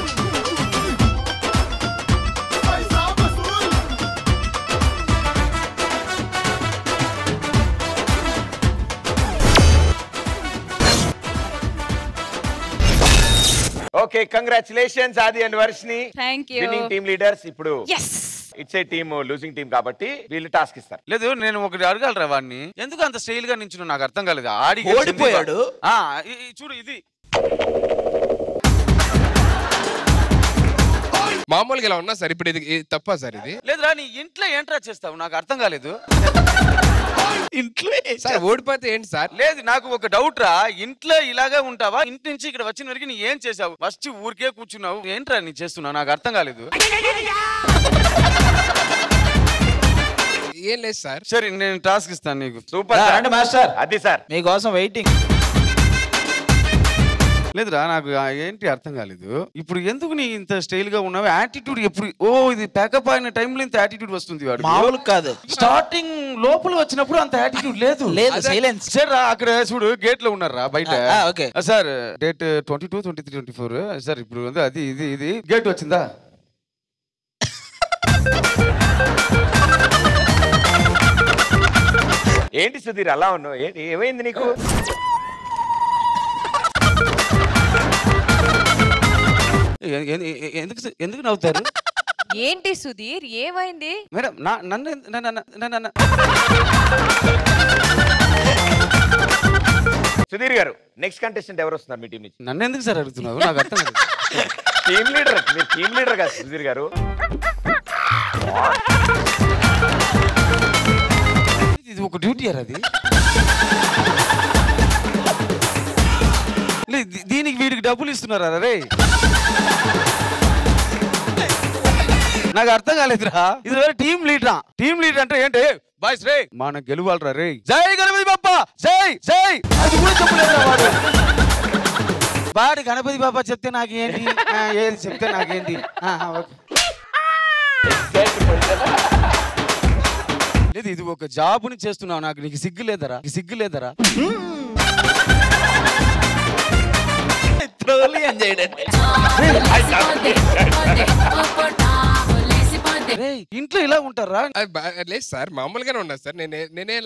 Okay congratulations Aadi and Varshini Thank you. Winning team leaders ఇప్పుడు Yes. It's a team losing team కాబట్టి వీళ్ళు టాస్క్ ఇస్తారు లేదు నేను ఒకటి అడగలరా వాడిని ఎందుకు అంత స్టైల్ గా నించున్నా నాకు అర్థం కాలేదు ఆడి ఓడిపోయాడు? ఆ, ఈ- ఈ చూడు ఇది మామూలుగా ఇలా ఉన్నా సార్ ఇప్పుడు ఇది ఇది తప్పా సార్ ఇది లేదురా నీ ఇంట్లో ఏంట్రా చేస్తావు నాకు అర్థం కాలేదు ఇంట్లో సార్ ఓడిపోతే ఏంటి సార్ లేదు నాకు ఒక డౌట్ రా ఇంట్లో ఇలాగే ఉంటావా ఇంటి నుంచి ఇక్కడ వచ్చిన వరకు నీ ఏం చేసావు ఫస్ట్ ఊరికే కూర్చున్నావు ఏంట్రా నీ చేస్తున్నావు నాకు అర్థం కాలేదు ఏం లేదు సార్ సరే నేను టాస్క్ ఇస్తాను నీకు సూపర్ రండి మాస్టర్ అది సార్ మీకోసం వెయిటింగ్ లేదురా నాకు ఆ ఏంటి అర్థం కాలేదు ఇప్పుడు ఎందుకు నీ ఇంత స్టైల్ గా ఉన్నావు యాటిట్యూడ్ ఎప్పుడు ఓ ఇది ప్యాకప్ అయిన టైంలో ఇంత యాటిట్యూడ్ వస్తుంది వాడు మామూలు కాదు స్టార్టింగ్ లోపల వచ్చినప్పుడు అంత యాటిట్యూడ్ లేదు లేదు, అదే- silence. సార్ రా, అక్కడ చూడు గేట్ లో ఉన్నారా బయట ఆ, ఆ, okay. ఆ, sir date twenty two twenty three twenty four sir ఇప్పుడు ఉంది అది ఇది ఇది గేట్ వచ్చిందా ఏంటి సుధీర్ అలా ఉన్నావు ఏంటి ఏమైంది నీకు ఎ- ఎ- ఎ- ఎందుకు ఎందుకు నవ్వుతారు ఏంటి సుధీర్ ఏమైంది మేడం నా నన్ను ఎందు- నన్ను- నన్ను- నన్ను- సుధీర్ గారు నెక్స్ట్ కంటెస్టెంట్ ఎవరు వస్తున్నారు మీ టీం నుంచి నన్ను ఎందుకు సార్ అడుగుతున్నావు నాకు అర్థం కాలేదు టీమ్ లీడర్ మీరు టీమ్ లీడర్ కదా సుధీర్ గారు ఇది ఒక డ్యూటీ అది లే, దీ- దీనికి వీడికి డబ్బులు ఇస్తున్నారా రే నాకు అర్థం కాలేదురా ఇది వేరే టీం లీడరా టీం లీడర్ అంటే ఏంటి బాయ్స్ రే మన గెలువాలరా రే జై గణపతి బాప్ప జై జై అది కూడా చెప్పలేదురా వాడు వాడు గణపతి బాబా చెప్తే నాకేంటి ఆ, ఏది చెప్తే నాకేంటి ఆ, ఆ, ఓకే. లేదు ఇది ఒక జాబుని చేస్తున్నావు నాకు నీకు సిగ్గు లేదరా నీకు సిగ్గు లేదరా ట్రోలీ అని చేయడండి రేయ్, ఇంట్లో ఇలా ఉంటారా అది బా- లేదు సార్ మామూలుగానే ఉన్నా సార్ నేనే నేనే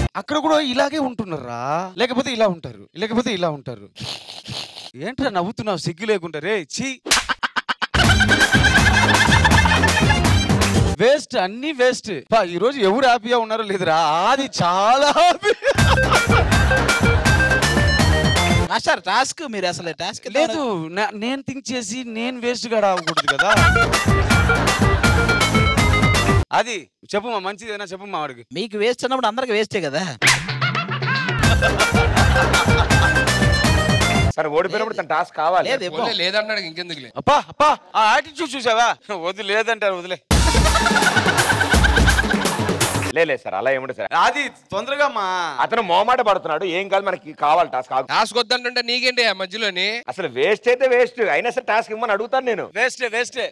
అక్కడ కూడా ఇలాగే ఉంటున్నారా లేకపోతే ఇలా ఉంటారు లేకపోతే ఇలా ఉంటారు ఏంట్రా నవ్వుతున్నావు సిగ్గు లేకుండా రే చీ వేస్ట్ అన్ని వేస్ట్ ఈ రోజు ఎవరు హ్యాపీగా ఉన్నారో లేదురా అది చాలా happy. మాస్టర్ టాస్క్ మీరు అసలు టాస్క్ లేదు నా- నేను థింక్ చేసి నేను వేస్ట్ గా అవ్వకూడదు కదా అది చెప్పు మా మంచిది ఏదైనా చెప్పు మా వాడికి మీకు వేస్ట్ అన్నప్పుడు అందరికి వేస్టే కదా సరే ఓడిపోయినప్పుడు తన టాస్క్ కావాలి పోన్లే, లేదన్నాడు ఇంకెందుకులే అప్పా అప్పా ఆ యాటిట్యూడ్ చూసావా వదిలే లేదంటారు వదిలే లేదు సార్ అలా ఏముండదు సార్ అది తొందరగా మా అతను మోమాట పడుతున్నాడు ఏం కాదు మనకి కావాలి టాస్క్ టాస్క్ వద్దంటుంటే నీకేంటి ఆ మధ్యలోని అసలు వేస్ట్ అయితే వేస్ట్ అయినా సరే టాస్క్ ఇవ్వమని అడుగుతాను నేను వేస్టే వేస్టే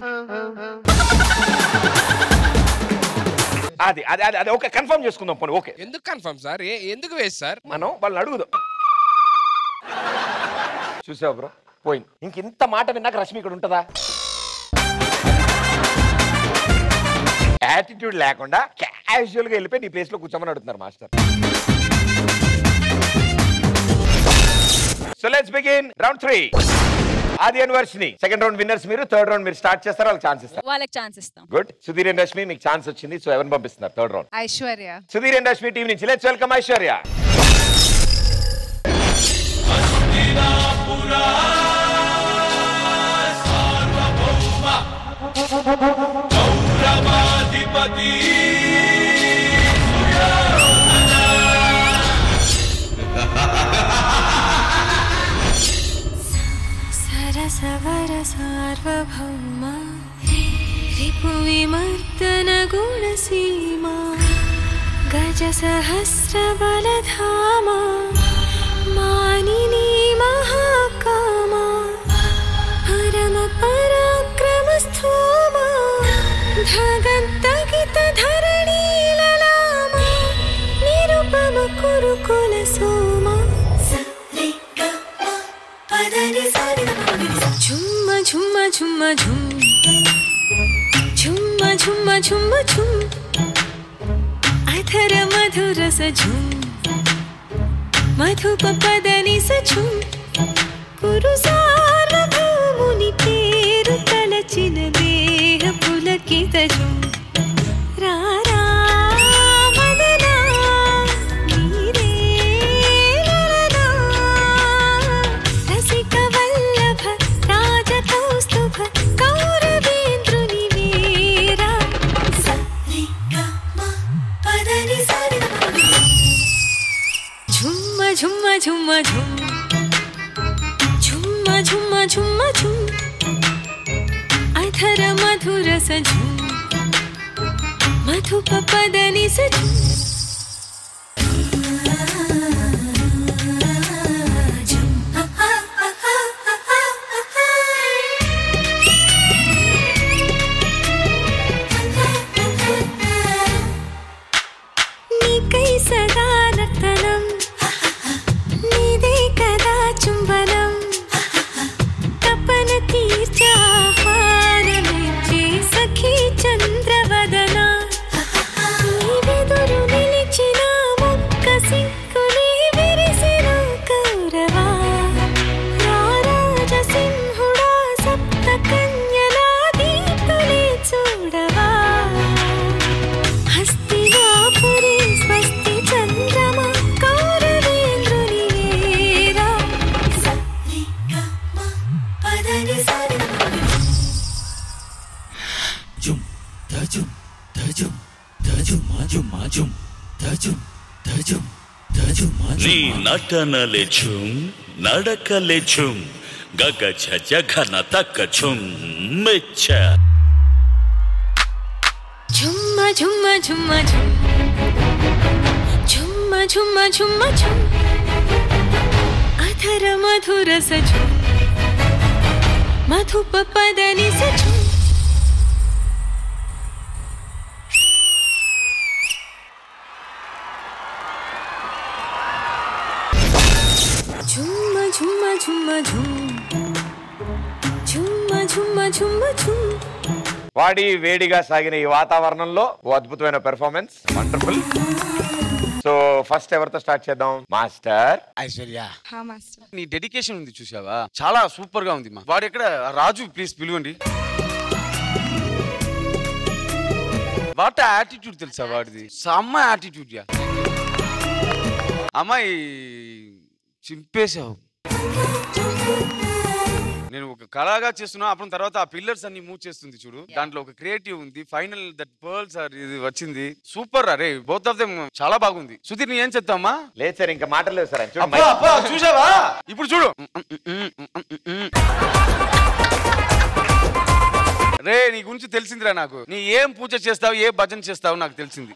అది అది అది అది ఓకే కన్ఫర్మ్ చేసుకుందాం పోనీ ఓకే ఎందుకు కన్ఫర్మ్ సార్ ఏ- ఎందుకు వేస్ట్ సార్ మనం వాళ్ళని అడుగుదాం చూసావు బ్రో పోయింది ఇంక ఇంత మాట విన్నాక రష్మి ఇక్కడ ఉంటుందా యాటిట్యూడ్ లేకుండా క్యాజువల్ గా వెళ్ళిపోయి నీ ప్లేస్ లో కూర్చోమని అడుగుతున్నారు master so let's begin round three Aadi Varshini second round winners మీరు థర్డ్ రౌండ్ మీరు స్టార్ట్ చేస్తారు వాళ్ళకి ఛాన్స్ ఇస్తారు వాళ్ళకి ఛాన్స్ ఇస్తాం గుడ్ సుధీర్ అండ్ రష్మి మీకు ఛాన్స్ వచ్చింది సో ఎవరిని పంపిస్తున్నారు third round Aishwarya Sudheer and Rashmi team నుంచి లెట్స్ వెల్కమ్ ఐశ్వర్య सरसवर सार्वभौम रिपुविमर्दन गुणसीमा गजसहस्रबलधामा मानिनी महाकामा परमपराक्रमस्थोमा धगन्तगितधरणीललामा निरुपमकुरुकुलसोमा झुम्म झुम्म झुम्म झुम झुम्म झुम्म झुम्म झुम अधर मधुर स झुम మధుప పదని సచుం కురు సార్వభౌముని పేరు తలచిన దేహ పులకిత జుం రారా మదనా నీరే లలనా రసిక వల్లభ రాజకౌస్తుభ కౌరవేంద్రుని వీరా పదని సరి झुम्म झुम्म झुम्म झुम झुम्म झुम्म झुम्म झुम अधर मधुर स झुम मधुप पदनि स झुम నీకై సదా నర్తనం నీదే కదా చుంబనం తపన తీర్చాహారమిచ్చే సఖీ చంద్రవదన నీ వెదురు నిలిచిన మొక్క సిక్కులే విరిసిన కౌరవా రారాజసింహుడా సప్త కన్యలా దీప్తులే చూడవా హస్తినాపురి స్వస్తి చంద్రమ కౌరవేంద్రుని వీరా పదని సరి జుమ్ తజుమ్ తజుమ్ తజుమ్ మాజుమ్ మాజుమ్ తజుమ్ తజుమ్ తజుమ్ నీ మాజుమ్ నటనలే ఝుమ్ నడకలే ఝుమ్ గగ జగన తక్క ఝుమ్ మెచ్చ ఝుమ్మ ఝుమ్మ ఝుమ్మ ఝుమ్ ఝుమ్మ ఝుమ్మ ఝుమ్మ ఝుమ్ అధర మధుర స ఝుమ్ మధుప పదని స ఝుమ్ ఝుమ్మ ఝుమ్మ ఝుమ్మ ఝుమ్ ఝుమ్మ ఝుమ్మ ఝుమ్మ ఝుమ్ వాడి వేడిగా సాగిన ఈ వాతావరణంలో ఓ అద్భుతమైన పెర్ఫార్మెన్స్ వండర్ఫుల్ సో ఫస్ట్ ఎవరితో స్టార్ట్ చేద్దాం మాస్టర్ ఐశ్వర్య నీ డెడికేషన్ ఉంది చూసావా చాలా సూపర్ గా ఉంది మా వాడు ఎక్కడ రాజు ప్లీజ్ పిలువండి వాట్ యాటిట్యూడ్ తెలుసా వాడిది అమ్మ యాటిట్యూడ్ యా అమ్మాయి చింపేశావు నేను ఒక కళగా చేస్తున్నా అప్పుడు తర్వాత ఆ పిల్లర్స్ అన్ని మూవ్ చేస్తుంది చూడు దాంట్లో ఒక క్రియేటివ్ ఉంది ఫైనల్ దట్ పర్ల్స్ ఆర్ ఇది వచ్చింది సూపర్ అరే బోత్ ఆఫ్ దెమ్ చాలా బాగుంది సుధీర్ నీ ఏం చెప్తామా లేదు సార్ ఇంకా మాటలు లేవు సార్ అబ్బా, అబ్బా, చూసావా ఇప్పుడు చూడు రే నీ గురించి తెలిసిందిరా నాకు నీ ఏం పూజ చేస్తావు ఏ భజన చేస్తావు నాకు తెలిసింది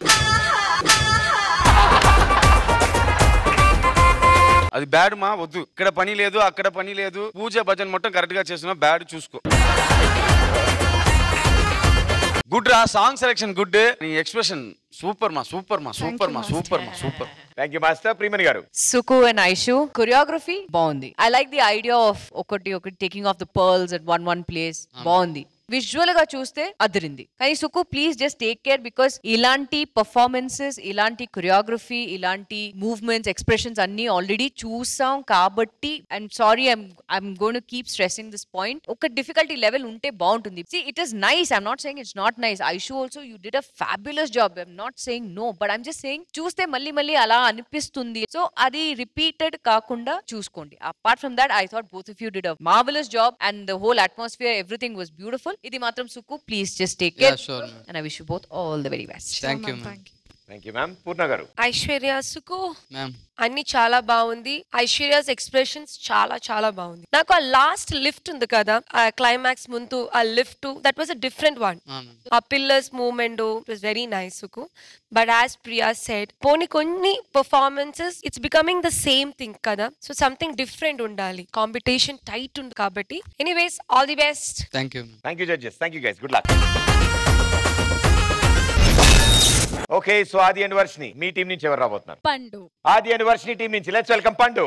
అది బ్యాడ్ మా వద్దు ఇక్కడ పని లేదు అక్కడ పని లేదు పూజ భజన మొత్తం కరెక్ట్ గా చేస్తున్నా బ్యాడ్ చూసుకో గుడ్ రా సాంగ్ సెలెక్షన్ గుడ్ నీ ఎక్స్ప్రెషన్ సూపర్ మా సూపర్ మా సూపర్ మా సూపర్ మా super thank you master Priyamani garu Suku and Aishu choreography బాగుంది I like the idea of ఒకటి ఒకటి taking off the pearls at one one place బాగుంది విజువల్ గా చూస్తే అదిరింది కానీ Suku please just take care because ఇలాంటి పర్ఫార్మెన్సెస్ ఇలాంటి కొరియోగ్రఫీ ఇలాంటి మూవ్మెంట్స్ ఎక్స్ప్రెషన్స్ అన్ని ఆల్రెడీ చూసాం కాబట్టి and sorry I'm I'm gonna keep stressing this point ఒక డిఫికల్టీ లెవెల్ ఉంటే బాగుంటుంది see it is nice I'm not saying it's not nice Aishu also you did a fabulous job I'm not saying no but I'm just saying చూస్తే మళ్ళీ మళ్ళీ అలా అనిపిస్తుంది సో అది రిపీటెడ్ కాకుండా చూసుకోండి apart from that I thought both of you did a marvellous job and the whole atmosphere everything was beautiful ఇది మాత్రం Suku please just take Yeah, care sure, ma'am. And I wish you both all the very best thank you ma'am thank you ma'am Purna garu Aishwarya సుకు ma'am అన్ని చాలా బాగుంది ఐశ్వర్యాస్ ఎక్స్ప్రెషన్స్ చాలా చాలా బాగుంది నాకు ఆ లాస్ట్ లిఫ్ట్ ఉంది కదా ఆ క్లైమాక్స్ ముందు ఆ lift that was a different one ఆ pillars movement it was very nice Suku but as Priya said పోనీ కొన్ని performances it's becoming the same thing కదా సో సంథింగ్ డిఫరెంట్ ఉండాలి కాంపిటీషన్ టైట్ ఉంది కాబట్టి anyways all the best thank you thank you judges thank you guys good luck okay so Aadi and Varshini మీ టీం నుంచి ఎవరు రాబోతున్నారు పండు ఆది అండ్ వర్షిని టీం నుంచి లెట్స్ వెల్కమ్ పండు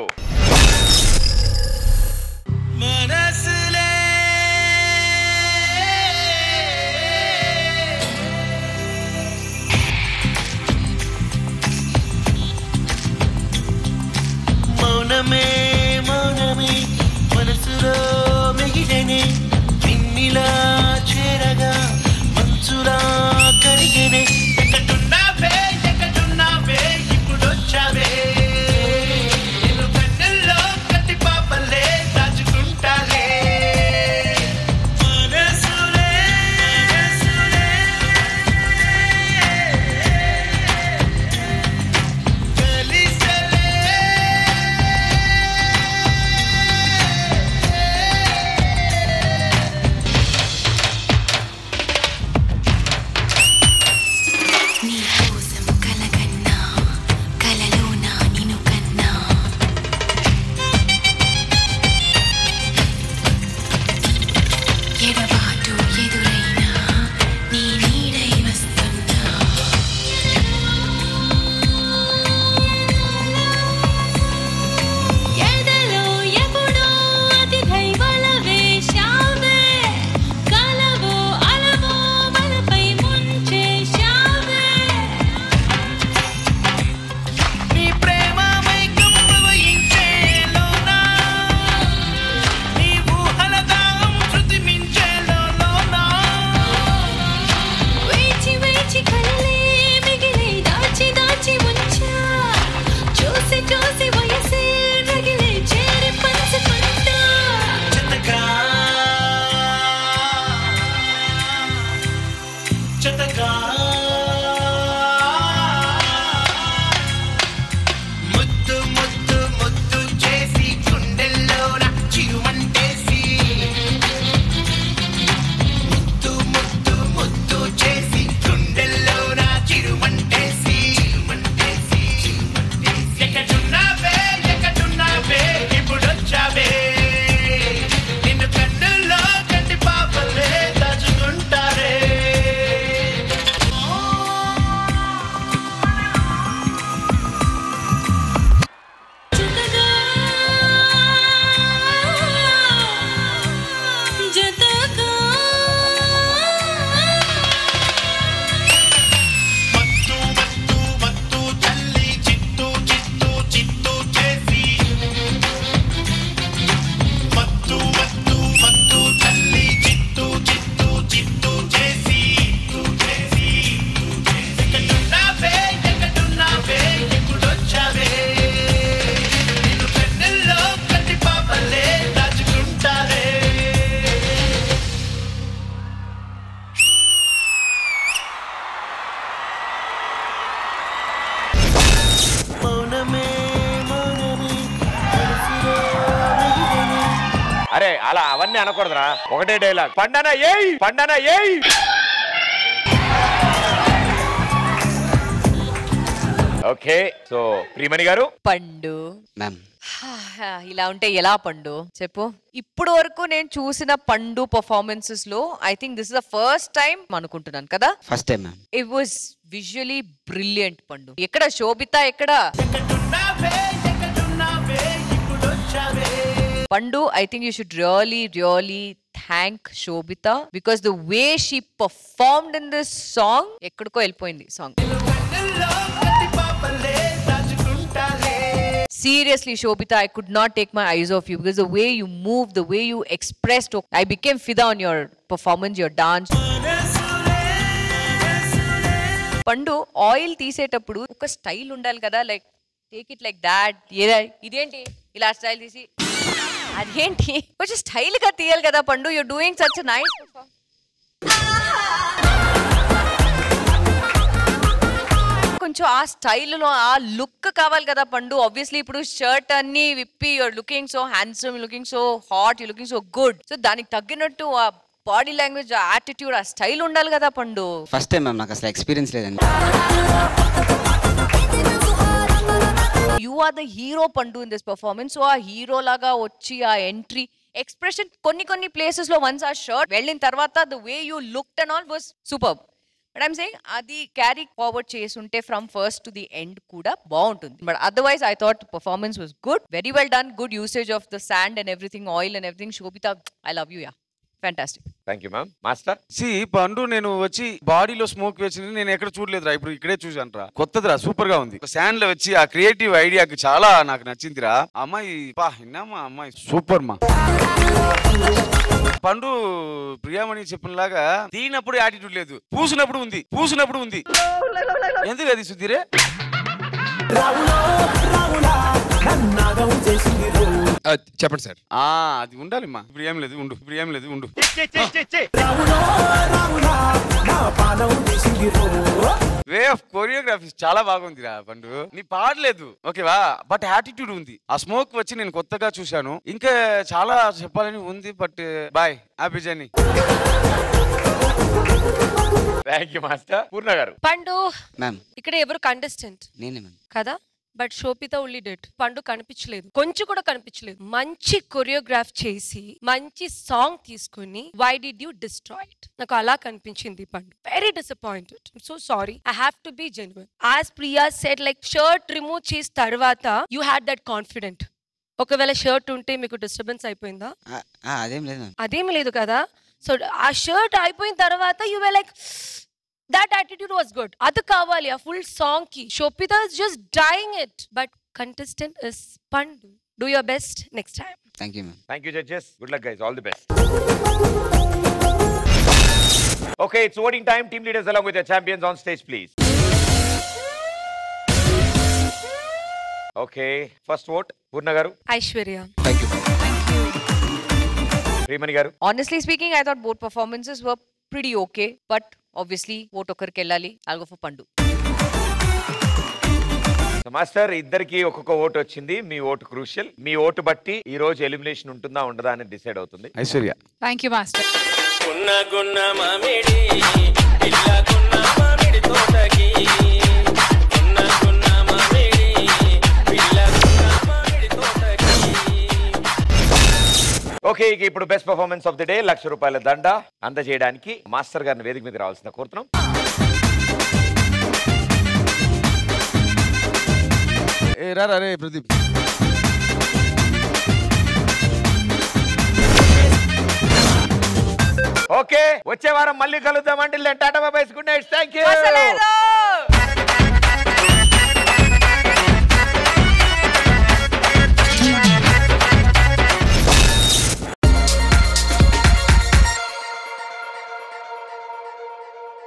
మనసులే మౌనమే మౌనమే మనసులో మిగిలనే నిన్నిలా చేరగా మంచులా కరిగనే ఎక్కడున్నావే ఎక్కడున్నావే ఇప్పుడు వచ్చావే నిన్ను కన్నుల్లో కట్టి పాపలే దాచుకుంటాలే అనకూడదురా ఒకటే డైలాగ్ పండన ఏయ్ పండన ఏయ్ ఓకే సో ప్రియమణి గారు పండు మ్యామ్ హా, ఇలా ఉంటే ఎలా పండు చెప్పు ఇప్పుడు వరకు నేను చూసిన పండు పర్ఫార్మెన్సెస్ లో I think this is the first time అనుకుంటున్నాను కదా first time ma'am it was visually brilliant Pandu ఎక్కడ శోభిత ఎక్కడ Pandu I think you should really really thank Shobhita because the way she performed in this song ఎక్కడికో వెళ్ళిపోయింది song Seriously, Shobita, I could not take my eyes off you because the way you moved, the way you expressed, I became fida on your performance, your dance. Pandu oil తీసేటప్పుడు ఒక స్టైల్ ఉండాలి కదా like take it like that ఇదేంటి ఇలా స్టైల్ తీసి అదేంటి కొంచెం స్టైల్ గా తీయాలి కదా పండు యూ డూయింగ్ సచ్ నైస్ కొంచెం ఆ స్టైల్లో ఆ లుక్ కావాలి కదా పండు ఆబ్వియస్లీ ఇప్పుడు షర్ట్ అన్ని విప్పి you're looking so handsome looking so hot you looking so good so దానికి తగ్గినట్టు ఆ బాడీ లాంగ్వేజ్ ఆ యాటిట్యూడ్ ఆ స్టైల్ ఉండాలి కదా పండు ఫస్ట్ టైం మ్యామ్ నాకు అసలు ఎక్స్పీరియన్స్ లేదండి you are the hero Pandu in this performance so ఆ హీరో లాగా వచ్చి ఆ ఎంట్రీ ఎక్స్ప్రెషన్ కొన్ని కొన్ని ప్లేసెస్ లో వన్స్ ఆ షర్ట్ వెళ్ళిన తర్వాత the way you look and all was super but I'm saying అది క్యారీ ఫార్వర్డ్ చేసుంటే from first to the end కూడా బాగుంటుంది but otherwise I thought performance was good very well done good usage of the sand and everything oil and everything Shobhita I love you ya fantastic thank you ma'am master సి పండు నేను వచ్చి బాడీలో స్మోక్ వచ్చింది నేను ఎక్కడ చూడలేదురా ఇప్పుడు ఇక్కడే చూసాను రా కొత్తదిరా సూపర్ గా ఉంది శాండ్ లో వచ్చి ఆ క్రియేటివ్ ఐడియాకి చాలా నాకు నచ్చిందిరా ఆ అమ్మాయి పా విన్నామా అమ్మాయి సూపర్ మా పండు ప్రియామణి చెప్పినలాగా తీనప్పుడు యాటిట్యూడ్ లేదు పూసినప్పుడు ఉంది పూసినప్పుడు ఉంది ఎందుకు అది సుధీరే ఆ, చెప్పండి సార్ ఆ అది ఉండాలి మా ఇప్పుడు ఏం లేదు ఉండు ఇప్పుడు ఏం లేదు ఉండు వే ఆఫ్ కోరియోగ్రఫీ చాలా బాగుందిరా పండు నీ పాడలేదు ఓకేవా బట్ యాటిట్యూడ్ ఉంది ఆ స్మోక్ వచ్చి నేను కొత్తగా చూశాను ఇంకా చాలా చెప్పాలని ఉంది but bye happy journey thank you master Purna garu Pandu ma'am ఇక్కడ ఎవరు కంటెస్టెంట్ నేనే మ్యామ్ కదా బట్ శోభిత ఉల్లి డెట్ పండు కనిపించలేదు కొంచెం కూడా కనిపించలేదు మంచి కొరియోగ్రాఫ్ చేసి మంచి సాంగ్ తీసుకుని వై డిడ్ యూ డిస్ట్రాయిడ్ నాకు అలా కనిపించింది Pandu very disappointed so sorry I have to be genuine as Priya said like shirt remove చేసిన తర్వాత యూ హ్యాడ్ దట్ కాన్ఫిడెంట్ ఒకవేళ షర్ట్ ఉంటే మీకు డిస్టర్బెన్స్ అయిపోయిందా ఆ, ఆ, అదేం లేదు మ్యామ్ అదేమి లేదు కదా సో ఆ షర్ట్ అయిపోయిన తర్వాత you were like that attitude was good అది కావాలి ఆ ఫుల్ సాంగ్ కి Shobhita is just dying it but contestant is Pandu do your best next time thank you ma'am thank you judges good luck guys all the best okay it's voting time team leaders along with their champions on stage please okay first vote Purna garu Aishwarya Priyamani గారు Honestly speaking, I thought both performances were pretty okay, but obviously, vote ఒకరికి వెళ్ళాలి I'll go for Pandu. Master ఇద్దరికి ఒక్కొక్క ఓటు వచ్చింది మీ ఓటు క్రూషియల్ మీ ఓటు బట్టి ఈ రోజు ఎలిమినేషన్ ఉంటుందా ఉండదా అని డిసైడ్ అవుతుంది ఐశ్వర్య థ్యాంక్ యూ మాస్టర్ గున్న గున్న మామిడి పిల్లకున్న మామిడి తోటకి గున్న గున్న మామిడి పిల్లకున్న మామిడి తోటకి ఓకే ఇక ఇప్పుడు best performance of the day lakh రూపాయల దండ అందజేయడానికి మాస్టర్ గారిని వేదిక మీద రావాల్సిన కోరుతున్నాం ఏ రా రా రే ప్రదీప్ ఓకే వచ్చే వారం మళ్ళీ కలుద్దామంటే టాటా బాబాయ్ గుడ్ నైట్ థ్యాంక్ యూ